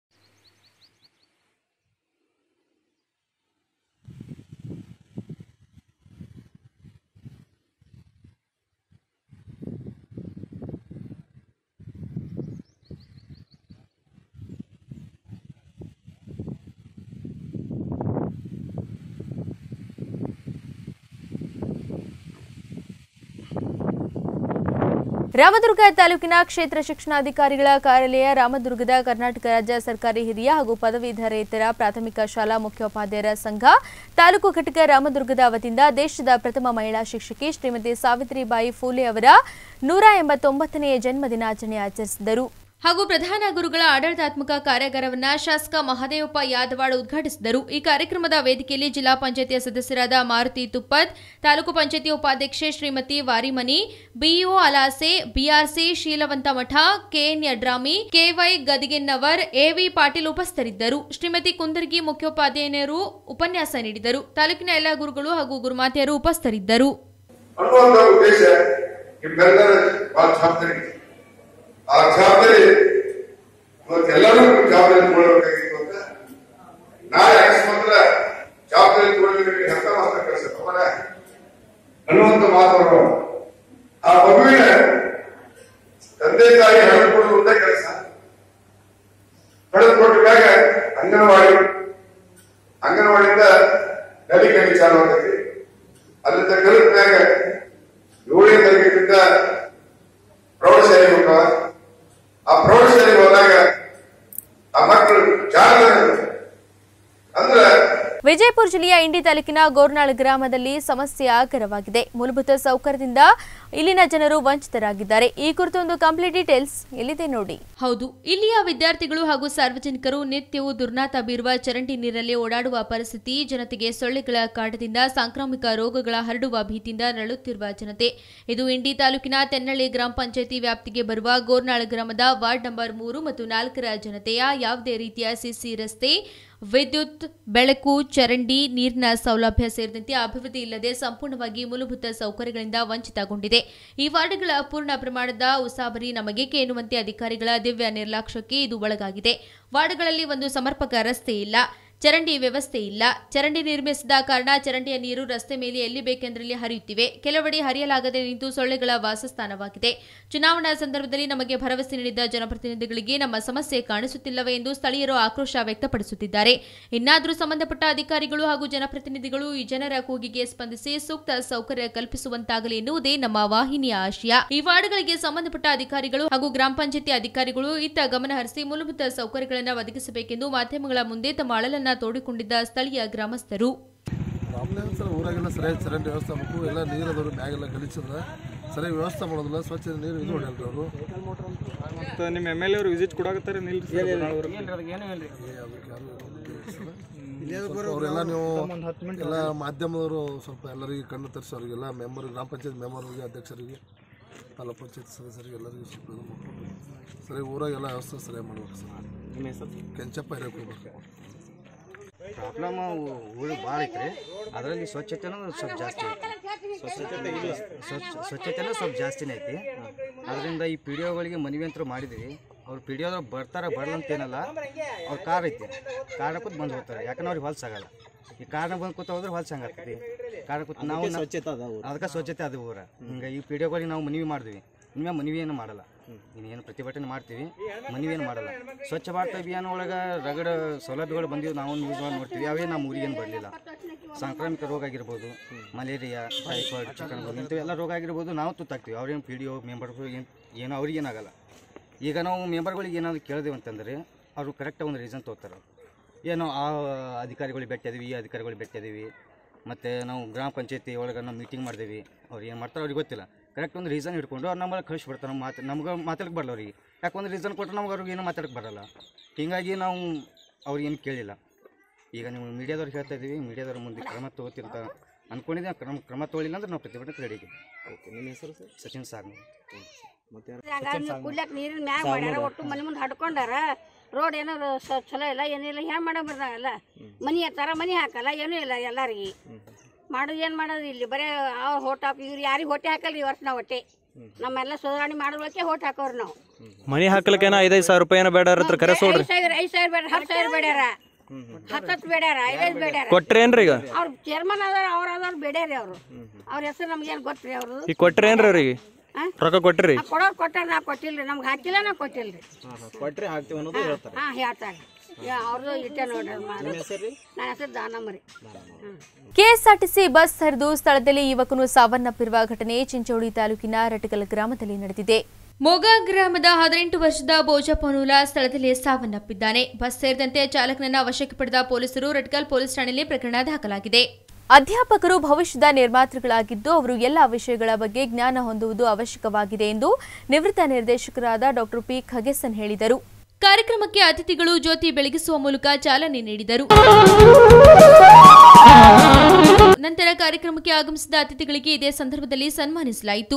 Speaker 1: ರಾಮದುರ್ಗ ತಾಲೂಕಿನ ಕ್ಷೇತ್ರ ಶಿಕ್ಷಣಾಧಿಕಾರಿಗಳ ಕಾರ್ಯಾಲಯ ರಾಮದುರ್ಗದ ಕರ್ನಾಟಕ ರಾಜ್ಯ ಸರ್ಕಾರಿ ಹಿರಿಯ ಹಾಗೂ ಪದವೀಧರೇತರ ಪ್ರಾಥಮಿಕ ಶಾಲಾ ಮುಖ್ಯೋಪಾಧ್ಯಾಯರ ಸಂಘ ತಾಲೂಕು ಘಟಕ ರಾಮದುರ್ಗದ ವತಿಯಿಂದ ದೇಶದ ಪ್ರಥಮ ಮಹಿಳಾ ಶಿಕ್ಷಕಿ ಶ್ರೀಮತಿ ಸಾವಿತ್ರಿಬಾಯಿ ಫೂಲೆ ಅವರ ನೂರ ಎಂಬತ್ತೊಂಬತ್ತನೆಯ ಜನ್ಮ ದಿನಾಚರಣೆ ಆಚರಿಸಿದರು ಹಾಗೂ ಪ್ರಧಾನ ಗುರುಗಳ ಆಡಳಿತಾತ್ಮಕ ಕಾರ್ಯಾಗಾರವನ್ನ ಶಾಸಕ ಮಹದೇವಪ್ಪ ಯಾದವಾಡ್ ಉದ್ಘಾಟಿಸಿದರು ಈ ಕಾರ್ಯಕ್ರಮದ ವೇದಿಕೆಯಲ್ಲಿ ಜಿಲ್ಲಾ ಪಂಚಾಯತಿಯ ಸದಸ್ಯರಾದ ಮಾರುತಿ ತುಪ್ಪತ್ ತಾಲೂಕು ಪಂಚಾಯತಿ ಉಪಾಧ್ಯಕ್ಷೆ Shrimati Warimani BEO Alase BRC Sheelavanta Math KN Yadrami KY Gadigennavar AV Patil ಉಪಸ್ಥಿತರಿದ್ದರು ಶ್ರೀಮತಿ ಕುಂದರ್ಗಿ ಮುಖ್ಯೋಪಾಧ್ಯಾಯರು ಉಪನ್ಯಾಸ ನೀಡಿದರು ತಾಲೂಕಿನ ಎಲ್ಲ ಗುರುಗಳು ಹಾಗೂ ಗುರುಮಾತೆಯರು ಉಪಸ್ಥಿತರಿದ್ದರು
Speaker 6: ಅನ್ನುವಂಥ ಉದ್ದೇಶ ನಿಮ್ಮೆಲ್ಲರ ಬಹಳ ಜವಾಬ್ದಾರಿ ಇದೆ. ಆ ಜವಾಬ್ದಾರಿ ಇವತ್ತೆಲ್ಲರೂ ಜವಾಬ್ದಾರಿ ತಗೊಳ್ಬೇಕಾಗಿತ್ತು ಅಂತ ನಾಳೆ ಅಕಸ್ಮಾತ್ ಜವಾಬ್ದಾರಿ ತಗೊಳ್ಬೇಕು ಎಂತ ಮಾತ್ರ ಕೆಲಸ ತಗೋಣ ಅನ್ನುವಂಥ ಮಾತವರು ಆ ಮಗುವಿನ ತಂದೆ ತಾಯಿ ಹಳೆದುಕೊಳ್ಳುವಂತ ಕೆಲಸ ಹಳೆದುಕೊಟ್ಟ ಮ್ಯಾಗ ಅಂಗನವಾಡಿ ಅಂಗನವಾಡಿಯಿಂದ ನದಿ ಕಲಿ ಚಾಲು ಆಗ್ತೈತಿ ಅದರಿಂದ ಕಲಿತ ಮ್ಯಾಗ ಏಳನೇ ತರಗತಿಯಿಂದ ಪ್ರೌಢಶಾಲೆ ಹೋಗ್ತಾವ ಆ ಪ್ರೌಢಶಾಲೆಗೆ ಹೋದಾಗ ಆ ಮಕ್ಕಳು ಜಾಗ ಅಂದ್ರೆ
Speaker 1: ವಿಜಯಪುರ ಜಿಲ್ಲೆಯ ಇಂಡಿ ತಾಲೂಕಿನ ಗೋರ್ನಾಳ್ ಗ್ರಾಮದಲ್ಲಿ ಸಮಸ್ಯೆ ಆಗರವಾಗಿದೆ ಮೂಲಭೂತ ಸೌಕರ್ಯದಿಂದ ಇಲ್ಲಿನ ಜನರು ವಂಚಿತರಾಗಿದ್ದಾರೆ ಈ ಕುರಿತು ಒಂದು ಕಂಪ್ಲೀಟ್ ಡೀಟೇಲ್ಸ್ ಎಲ್ಲಿದೆ ನೋಡಿ ಹೌದು ಇಲ್ಲಿಯ ವಿದ್ಯಾರ್ಥಿಗಳು ಹಾಗೂ ಸಾರ್ವಜನಿಕರು ನಿತ್ಯವೂ ದುರ್ನಾತ ಬೀರುವ ಚರಂಡಿ ನೀರಲ್ಲಿ ಓಡಾಡುವ ಪರಿಸ್ಥಿತಿ ಜನತೆಗೆ ಸೊಳ್ಳೆಗಳ ಕಾಟದಿಂದ ಸಾಂಕ್ರಾಮಿಕ ರೋಗಗಳ ಹರಡುವ ಭೀತಿಯಿಂದ ನರಳುತ್ತಿರುವ ಜನತೆ ಇದು ಇಂಡಿ ತಾಲೂಕಿನ ತೆನ್ನಳ್ಳಿ ಗ್ರಾಮ ಪಂಚಾಯಿತಿ ವ್ಯಾಪ್ತಿಗೆ ಬರುವ ಗೋರ್ನಾಳ್ ಗ್ರಾಮದ ವಾರ್ಡ್ ನಂಬರ್ ಮೂರು ಮತ್ತು ನಾಲ್ಕರ ಜನತೆಯ ಯಾವುದೇ ರೀತಿಯ ಸಿಸಿ ರಸ್ತೆ ವಿದ್ಯುತ್ ಬೆಳಕು ಚರಂಡಿ ನೀರಿನ ಸೌಲಭ್ಯ ಸೇರಿದಂತೆ ಅಭಿವೃದ್ಧಿ ಇಲ್ಲದೆ ಸಂಪೂರ್ಣವಾಗಿ ಮೂಲಭೂತ ಸೌಕರ್ಯಗಳಿಂದ ವಂಚಿತಗೊಂಡಿದೆ ಈ ವಾರ್ಡ್ಗಳ ಪೂರ್ಣ ಪ್ರಮಾಣದ ಉಸಾಬರಿ ನಮಗೇಕೆ ಎನ್ನುವಂತೆ ಅಧಿಕಾರಿಗಳ ದಿವ್ಯ ನಿರ್ಲಕ್ಷ್ಯಕ್ಕೆ ಇದು ಒಳಗಾಗಿದೆ ವಾರ್ಡ್ಗಳಲ್ಲಿ ಒಂದು ಸಮರ್ಪಕ ರಸ್ತೆ ಇಲ್ಲ ಚರಂಡಿ ವ್ಯವಸ್ಥೆ ಇಲ್ಲ ಚರಂಡಿ ನಿರ್ಮಿಸಿದ ಕಾರಣ ಚರಂಡಿಯ ನೀರು ರಸ್ತೆ ಮೇಲೆ ಎಲ್ಲಿ ಬೇಕೆಂದರಲ್ಲಿ ಹರಿಯುತ್ತಿವೆ ಕೆಲವೆಡೆ ಹರಿಯಲಾಗದೆ ನಿಂತು ಸೊಳ್ಳೆಗಳ ವಾಸಸ್ಥಾನವಾಗಿದೆ ಚುನಾವಣಾ ಸಂದರ್ಭದಲ್ಲಿ ನಮಗೆ ಭರವಸೆ ನೀಡಿದ್ದ ಜನಪ್ರತಿನಿಧಿಗಳಿಗೆ ನಮ್ಮ ಸಮಸ್ಯೆ ಕಾಣಿಸುತ್ತಿಲ್ಲವೇ ಎಂದು ಸ್ಥಳೀಯರು ಆಕ್ರೋಶ ವ್ಯಕ್ತಪಡಿಸುತ್ತಿದ್ದಾರೆ ಇನ್ನಾದರೂ ಸಂಬಂಧಪಟ್ಟ ಅಧಿಕಾರಿಗಳು ಹಾಗೂ ಜನಪ್ರತಿನಿಧಿಗಳು ಈ ಜನರ ಕೂಗಿಗೆ ಸ್ಪಂದಿಸಿ ಸೂಕ್ತ ಸೌಕರ್ಯ ಕಲ್ಪಿಸುವಂತಾಗಲಿ ಎನ್ನುವುದೇ ನಮ್ಮ ವಾಹಿನಿಯ ಆಶಯ ಈ ವಾರ್ಡ್ಗಳಿಗೆ ಸಂಬಂಧಪಟ್ಟ ಅಧಿಕಾರಿಗಳು ಹಾಗೂ ಗ್ರಾಮ ಪಂಚಾಯತಿ ಅಧಿಕಾರಿಗಳು ಇತ್ತ ಗಮನ ಹರಿಸಿ ಮೂಲಭೂತ ಸೌಕರ್ಯಗಳನ್ನು ಒದಗಿಸಬೇಕೆಂದು ಮಾಧ್ಯಮಗಳ ಮುಂದೆ ತಮ್ಮ ಅಳಲನ್ನ ತೋಡಿಕೊಂಡಿದ್ದ ಸ್ಥಳೀಯ ಗ್ರಾಮಸ್ಥರು
Speaker 16: ಪ್ರಾಬ್ಲಮ್ ಸರ್ ಊರಾಗೆಲ್ಲ ಸರಿಯಾಗಿ ಚರಂಡಿ ವ್ಯವಸ್ಥೆ ಮಾಡಬೇಕು ಎಲ್ಲ ನೀರು ಅದಾವ್ರಿ ಮ್ಯಾಗೆಲ್ಲ ಗಲೀಜದ ಸರಿಯಾಗಿ ವ್ಯವಸ್ಥೆ ಮಾಡೋದಿಲ್ಲ ಸ್ವಚ್ಛ ನೀರು ಇದು ಹೊಡೆಯಲ್ರಿ ಅವರು
Speaker 10: ಮತ್ತು ನಿಮ್ಮ ಎಮ್ ಎಲ್ ಎ ಅವರು ವಿಸಿಟ್ ಕೊಡಾಕತ್ತಾರೆ ನಿಲ್ರಿ
Speaker 16: ಅದಕ್ಕೆ ಯಾರು ಅವರೆಲ್ಲ ನೀವು ಎಲ್ಲ ಮಾಧ್ಯಮದವರು ಸ್ವಲ್ಪ ಎಲ್ಲರಿಗೆ ಕಣ್ಣು ತರಿಸಿ ಅವರಿಗೆಲ್ಲ ಮೆಂಬರ್ ಗ್ರಾಮ ಪಂಚಾಯತ್ ಮೆಂಬರ್ಗಳಿಗೆ ಅಧ್ಯಕ್ಷರಿಗೆ ತಾಲೂಕು ಪಂಚಾಯತ್ ಸದಸ್ಯರಿಗೆ ಎಲ್ಲರಿಗೂ ಸ್ವಲ್ಪ ಇದು ಮಾಡ್ಕೊಂಡು ಸರಿ ಊರಾಗೆಲ್ಲ ವ್ಯವಸ್ಥೆ ಸರಿಯಾಗಿ ಮಾಡ್ಬೇಕು ಸರ್
Speaker 17: ನಿಮ್ಮ ಹೆಸರು
Speaker 16: ಕೆಂಚಪ್ಪ ಹಿರೇಕೊಬ್ಬರು
Speaker 17: ಪ್ರಾಬ್ಲಮ್ ಊರು ಭಾಳ ಐತ್ರಿ ಅದರಲ್ಲಿ ಸ್ವಚ್ಛತೆನೂ ಸ್ವಲ್ಪ ಜಾಸ್ತಿ ಐತಿ ಸ್ವಚ್ಛತೆ ಇಲ್ಲ ಸ್ವಚ್ಛ ಸ್ವಚ್ಛತೆನೂ ಸ್ವಲ್ಪ ಜಾಸ್ತಿನೇ ಐತಿ ಅದರಿಂದ ಈ ಪಿ ಡಿ ಒಗಳಿಗೆ ಮನವಿ ಅಂತೂ ಮಾಡಿದ್ವಿ ಅವ್ರು ಪಿ ಡಿ ಒದವ್ರು ಬರ್ತಾರ ಬರಲ್ಲ ಅಂತೇನಲ್ಲ ಅವ್ರ ಕಾರ್ ಐತಿ ಕಾರ್ ಕೂತ್ ಬಂದು ಹೋಗ್ತಾರೆ ಯಾಕಂದ್ರೆ ಅವ್ರಿಗೆ ಹೊಲ್ಸಾಗಲ್ಲ ಈ ಕಾರ್ನ ಬಂದು ಕೂತ ಹೋದ್ರೆ ಹೊಲ್ಸ್ ಹಂಗಾಗ್ತೈತಿ ಕಾರ್ ಕೂತ್ ನಾವು
Speaker 12: ಅದಕ್ಕೆ ಸ್ವಚ್ಛತೆ ಅದ ಊರು.
Speaker 17: ಅದಕ್ಕೆ ಸ್ವಚ್ಛತೆ ಅದು ಊರ ಹಿಂಗೆ ಈ ಪಿ ಡಿ ಒಗಳಿಗೆ ನಾವು ಮನವಿ ಮಾಡಿದ್ವಿ ಇನ್ಮೇ ಮನವಿ ಏನು ಮಾಡಲ್ಲ ಇನ್ನೇನು ಪ್ರತಿಭಟನೆ ಮಾಡ್ತೀವಿ ಮನವಿ ಏನು ಮಾಡಲ್ಲ ಸ್ವಚ್ಛ ಭಾರತ ಅಭಿಯಾನ ಒಳಗೆ ರಗಡ ಸೌಲಭ್ಯಗಳು ಬಂದಿದ್ದು ನಾವು ನ್ಯೂಸ್ ಮಾಡಿ ನೋಡ್ತೀವಿ ಅವೇ ನಮ್ಮ ಊರಿಗೇನು ಬರಲಿಲ್ಲ ಸಾಂಕ್ರಾಮಿಕ ರೋಗ ಆಗಿರ್ಬೋದು ಮಲೇರಿಯಾ ಟೈಫಾಯ್ಡ್ ಚಿಕನ್ ಇಂಥವೆಲ್ಲ ರೋಗ ಆಗಿರ್ಬೋದು ನಾವು ತುತ್ತಾಗ್ತೀವಿ ಅವ್ರೇನು ಪಿ ಡಿ ಒ ಮೆಂಬರ್ ಏನು ಏನೋ ಅವ್ರಿಗೇನಾಗಲ್ಲ ಈಗ ನಾವು ಮೆಂಬರ್ಗಳಿಗೆ ಏನಾದ್ರು ಕೇಳಿದೆವು ಅಂತಂದರೆ ಅವರು ಕರೆಕ್ಟಾಗಿ ಒಂದು ರೀಸನ್ ತೊಗೋತಾರೆ ಏನೋ ಆ ಅಧಿಕಾರಿಗಳಿಗೆ ಭೇಟಿಯಾದೀವಿ ಈ ಅಧಿಕಾರಿಗಳಿಗೆ ಭೇಟಿಯಾದೀವಿ ಮತ್ತು ನಾವು ಗ್ರಾಮ ಪಂಚಾಯತಿ ಒಳಗೆ ನಾವು ಮೀಟಿಂಗ್ ಮಾಡಿದೀವಿ ಅವ್ರು ಏನು ಮಾಡ್ತಾರೆ ಅವ್ರಿಗೆ ಗೊತ್ತಿಲ್ಲ ಕರೆಕ್ಟ್ ಒಂದು ರೀಸನ್ ಹಿಡ್ಕೊಂಡು ಅವ್ರು ನಮ್ಮಲ್ಲಿ ಕಳಿಸ್ಬಿಡ್ತಾರೆ ನಮ್ಮ ಮಾತು ನಮ್ಗೆ ಮಾತಾಡಕ್ಕೆ ಬರಲ್ಲ ಅವ್ರಿಗೆ ಯಾಕೆ ಒಂದು ರೀಸನ್ ಕೊಟ್ಟರೆ ನಮ್ಗೆ ಅವ್ರಿಗೆ ಏನೂ ಮಾತಾಡಕ್ಕೆ ಬರಲ್ಲ ಹೀಗಾಗಿ ನಾವು ಅವ್ರಿಗೇನು ಕೇಳಿಲ್ಲ ಈಗ ನೀವು ಮೀಡಿಯಾದವ್ರಿಗೆ ಹೇಳ್ತಾ ಇದ್ದೀವಿ ಮೀಡಿಯಾದವ್ರ ಮುಂದೆ ಕ್ರಮ ತಗೋತೀವಿ ಅಂತ ಅಂದ್ಕೊಂಡಿದ್ದೆ ಕ್ರಮ ಕ್ರಮ ತಗೊಳ್ಳಿಲ್ಲ ಅಂದ್ರೆ ನಾವು ಪ್ರತಿಭಟನೆ ರೆಡಿ
Speaker 12: ಓಕೆ ನಿಮ್ಮ ಹೆಸರು ಸರ್
Speaker 17: ಸಚಿನ್ ಸಾಗ್ನು
Speaker 12: ಮತ್ತೆ
Speaker 18: ಕುಡ್ಲಕ್ ನೀರಿನ ಮ್ಯಾಗ ಮಾಡ್ಯಾರ ಒಟ್ಟು ಮನೆ ಮುಂದೆ ಹಡ್ಕೊಂಡಾರ ರೋಡ್ ಏನೋ ಸ- ಚಲೋ ಇಲ್ಲ ಏನಿಲ್ಲ ಹೆಂಗ್ ಮಾಡೋ ಬರ್ದಾಗಲ್ಲ ಮನಿ ಹತ್ತಾರ ಮನಿ ಹಾಕಲ್ಲ ಏನೂ ಇಲ್ಲ ಎಲ್ಲರಿಗೆ ಮಾಡೋದು ಏನು ಮಾಡೋದು ಇಲ್ಲಿ ಬರೇ ಅವ್ರ ಹೋಟ್ ಹಾಕಿ ಇವ್ರು ಯಾರಿಗೆ ಹೊಟ್ಟೆ ಹಾಕಲ್ರಿ ಈ ವರ್ಷ ನಾವು ಹೊಟ್ಟೆ ನಮ್ಮೆಲ್ಲ ಸುಧಾರಣೆ ಮಾಡೋದಕ್ಕೆ ಹೋಟ್ ಹಾಕೋರು ನಾವು
Speaker 10: ಮನಿ ಹಾಕ್ಲಿಕ್ಕೇನ ಐದೈದು ಸಾವಿರ ರೂಪಾಯಿ ಏನೋ ಬೇಡ ಅವ್ರ ಹತ್ರ ಕರೆ ಸೋಡ್ರಿ
Speaker 18: ಐದು ಸಾವಿರ ಐದು ಸಾವಿರ ಬೇಡ ಹತ್ತು ಸಾವಿರ ಬೇಡ್ಯಾರ ಹತ್ತತ್ತು ಬೇಡ್ಯಾರ ಐದೈದು ಬೇಡ್ಯಾರ
Speaker 10: ಕೊಟ್ರೇನ್ರಿ ಈಗ?
Speaker 18: ಅವ್ರ ಚೇರ್ಮನ್ ಅದಾರ ಅವ್ರ ಅದಾರ ಬೇಡ್ಯಾರಿ ಅವರು ಅವ್ರ ಹೆಸರು ನಮ್ಗೇನು ಗೊತ್ತ್ರಿ ಅವ್ರದ್ದು
Speaker 10: ಈಗ ಕೊಟ್ರೇನ್ರಿ ಅವ್ರಿಗೆ
Speaker 18: ಆ?
Speaker 10: ರೊಕ್ಕ ಕೊಟ್ರಿ
Speaker 18: ಆ ಕೊಡೋರು ಕೊಟ್ಟಾರ ನಾ ಕೊಟ್ಟಿಲ್ರಿ ನಮ್ಗೆ ಹಾಕಿಲ್ಲ ನಾ ಕೊಟ್ಟಿಲ್ರಿ
Speaker 12: ಕೊಟ್ರೆ ಹಾಕ್ತೀವಿ ಅನ್ನೋದು ಹೇಳ್ತಾರೆ
Speaker 18: ಹಾ ಹೇಳ್ತಾರೆ ಅವ್ರದ್ದು ಇಟ್ಟೆ ನೋಡ್ರಿ ಅದ್ ಮಾಡಿ.
Speaker 12: ನಿಮ್ಮ ಹೆಸರು ರೀ?
Speaker 18: ನನ್ನ ಹೆಸರು ದಾನಮ್ಮರಿ
Speaker 1: ಕೆಎಸ್ಆರ್ಟಿಸಿ ಬಸ್ ಹರಿದು ಸ್ಥಳದಲ್ಲಿ ಯುವಕನು ಸಾವನ್ನಪ್ಪಿರುವ ಘಟನೆ ಚಿಂಚೋಳಿ ತಾಲೂಕಿನ ರಟಕಲ್ ಗ್ರಾಮದಲ್ಲಿ ನಡೆದಿದೆ ಮೊಗ ಗ್ರಾಮದ ಹದಿನೆಂಟು ವರ್ಷದ ಬೋಜಪ್ಪನೂಲ ಸ್ಥಳದಲ್ಲಿ ಸಾವನ್ನಪ್ಪಿದ್ದಾನೆ ಬಸ್ ಸೇರಿದಂತೆ ಚಾಲಕನನ್ನ ವಶಕ್ಕೆ ಪಡೆದ ಪೊಲೀಸರು ರಟ್ಕಲ್ ಪೊಲೀಸ್ ಠಾಣೆಯಲ್ಲಿ ಪ್ರಕರಣ ದಾಖಲಾಗಿದೆ ಅಧ್ಯಾಪಕರು ಭವಿಷ್ಯದ ನಿರ್ಮಾತೃಗಳಾಗಿದ್ದು ಅವರು ಎಲ್ಲ ವಿಷಯಗಳ ಬಗ್ಗೆ ಜ್ಞಾನ ಹೊಂದುವುದು ಅವಶ್ಯಕವಾಗಿದೆ ಎಂದು ನಿವೃತ್ತ ನಿರ್ದೇಶಕರಾದ ಡಾಕ್ಟರ್ ಪಿ ಖಗೇಸನ್ ಹೇಳಿದರು ಕಾರ್ಯಕ್ರಮಕ್ಕೆ ಅತಿಥಿಗಳು ಜ್ಯೋತಿ ಬೆಳಗಿಸುವ ಮೂಲಕ ಚಾಲನೆ ನೀಡಿದರು ನಂತರ ಕಾರ್ಯಕ್ರಮಕ್ಕೆ ಆಗಮಿಸಿದ ಅತಿಥಿಗಳಿಗೆ ಇದೇ ಸಂದರ್ಭದಲ್ಲಿ ಸನ್ಮಾನಿಸಲಾಯಿತು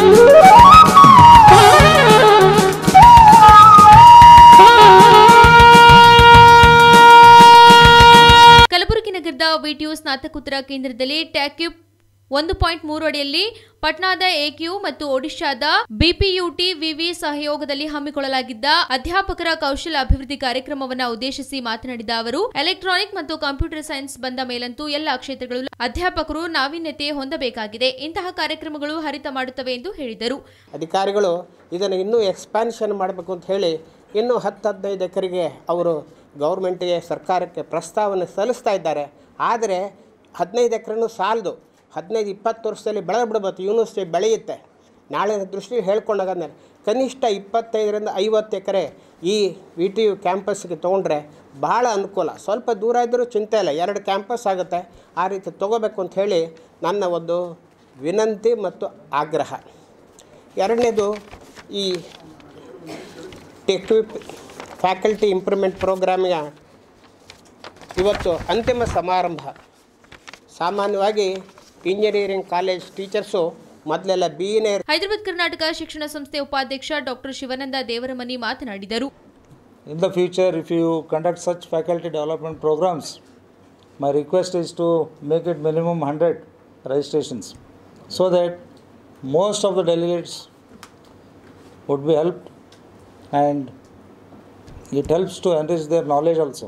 Speaker 1: ಕಲಬುರಗಿ ನಗರದ ವಿಟಿಯು ಸ್ನಾತಕೋತ್ತರ ಕೇಂದ್ರದಲ್ಲಿ ಟ್ಯಾಕ್ಯೂಬ್ ಒಂದು ಪಾಯಿಂಟ್ ಮೂರು ಅಡಿಯಲ್ಲಿ ಪಟ್ನಾದ ಎಕ್ಯೂ ಮತ್ತು ಒಡಿಶಾದ ಬಿಪಿಯುಟಿ ವಿವಿ ಸಹಯೋಗದಲ್ಲಿ ಹಮ್ಮಿಕೊಳ್ಳಲಾಗಿದ್ದ ಅಧ್ಯಾಪಕರ ಕೌಶಲ ಅಭಿವೃದ್ಧಿ ಕಾರ್ಯಕ್ರಮವನ್ನು ಉದ್ದೇಶಿಸಿ ಮಾತನಾಡಿದ ಅವರು ಎಲೆಕ್ಟ್ರಾನಿಕ್ ಮತ್ತು ಕಂಪ್ಯೂಟರ್ ಸೈನ್ಸ್ ಬಂದ ಮೇಲಂತೂ ಎಲ್ಲ ಕ್ಷೇತ್ರಗಳು ಅಧ್ಯಾಪಕರು ನಾವೀನ್ಯತೆ ಹೊಂದಬೇಕಾಗಿದೆ ಇಂತಹ ಕಾರ್ಯಕ್ರಮಗಳು ಹರಿತ ಮಾಡುತ್ತವೆ ಎಂದು ಹೇಳಿದರು
Speaker 19: ಅಧಿಕಾರಿಗಳು ಇದನ್ನು ಇನ್ನೂ ಎಕ್ಸ್ಪ್ಯಾನ್ಷನ್ ಮಾಡಬೇಕು ಅಂತ ಹೇಳಿ ಇನ್ನೂ ಹತ್ತು ಹದಿನೈದು ಎಕರೆಗೆ ಅವರು ಗೌರ್ಮೆಂಟಿಗೆ ಸರ್ಕಾರಕ್ಕೆ ಪ್ರಸ್ತಾವನೆ ಸಲ್ಲಿಸ್ತಾ ಇದ್ದಾರೆ ಆದರೆ ಹದಿನೈದು ಎಕರೆನೂ ಸಾಲದು ಹದಿನೈದು ಇಪ್ಪತ್ತು ವರ್ಷದಲ್ಲಿ ಬೆಳೆದು ಬಿಡ್ಬೋದು ಯೂನಿವರ್ಸಿಟಿ ಬೆಳೆಯುತ್ತೆ ನಾಳೆ ದೃಷ್ಟಿ ಹೇಳ್ಕೊಂಡಾಗ ಕನಿಷ್ಠ ಇಪ್ಪತ್ತೈದರಿಂದ ಐವತ್ತು ಎಕರೆ ಈ ವಿ ಟಿ ಯು ಕ್ಯಾಂಪಸ್ಗೆ ತೊಗೊಂಡ್ರೆ ಭಾಳ ಅನುಕೂಲ ಸ್ವಲ್ಪ ದೂರ ಇದ್ದರೂ ಚಿಂತೆ ಇಲ್ಲ ಎರಡು ಕ್ಯಾಂಪಸ್ ಆಗುತ್ತೆ ಆ ರೀತಿ ತೊಗೋಬೇಕು ಅಂತ ಹೇಳಿ ನನ್ನ ಒಂದು ವಿನಂತಿ ಮತ್ತು ಆಗ್ರಹ ಎರಡನೇದು ಈ ಟೆಕ್ವಿಪ್ ಫ್ಯಾಕಲ್ಟಿ ಇಂಪ್ರೂವ್ಮೆಂಟ್ ಪ್ರೋಗ್ರಾಮಿಗೆ ಇವತ್ತು ಅಂತಿಮ ಸಮಾರಂಭ ಸಾಮಾನ್ಯವಾಗಿ ಇಂಜಿನಿಯರಿಂಗ್ ಕಾಲೇಜ್ ಟೀಚರ್ಸು ಮೊದಲೆಲ್ಲ ಬಿ ಎನೇ
Speaker 1: ಹೈದರಾಬಾದ್ ಕರ್ನಾಟಕ ಶಿಕ್ಷಣ ಸಂಸ್ಥೆ ಉಪಾಧ್ಯಕ್ಷ ಡಾಕ್ಟರ್ ಶಿವಾನಂದ ದೇವರಮನಿ ಮಾತನಾಡಿದರು
Speaker 20: In the future, if you conduct such faculty development programs, my request is to make it minimum 100 registrations so that most of the delegates would be helped and it helps to enrich their knowledge also.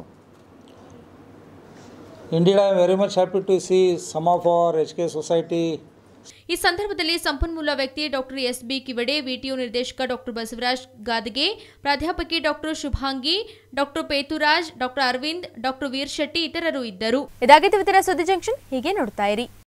Speaker 20: Indeed, I am very much happy to see some of our HK society
Speaker 1: ಈ ಸಂದರ್ಭದಲ್ಲಿ ಸಂಪನ್ಮೂಲ ವ್ಯಕ್ತಿ doctor S B Kivade VTU ನಿರ್ದೇಶಕ doctor Basavaraj Gadage ಪ್ರಾಧ್ಯಾಪಕಿ doctor Shubhangi doctor Peturaj doctor Arvind doctor Veer Shetty ಇತರರು ಇದ್ದರು ಇದಾಗಿತ್ತು ಇವತ್ತಿನ ಸುದ್ದಿ ಜಂಕ್ಷನ್ ಹೀಗೆ ನೋಡ್ತಾ ಇರಿ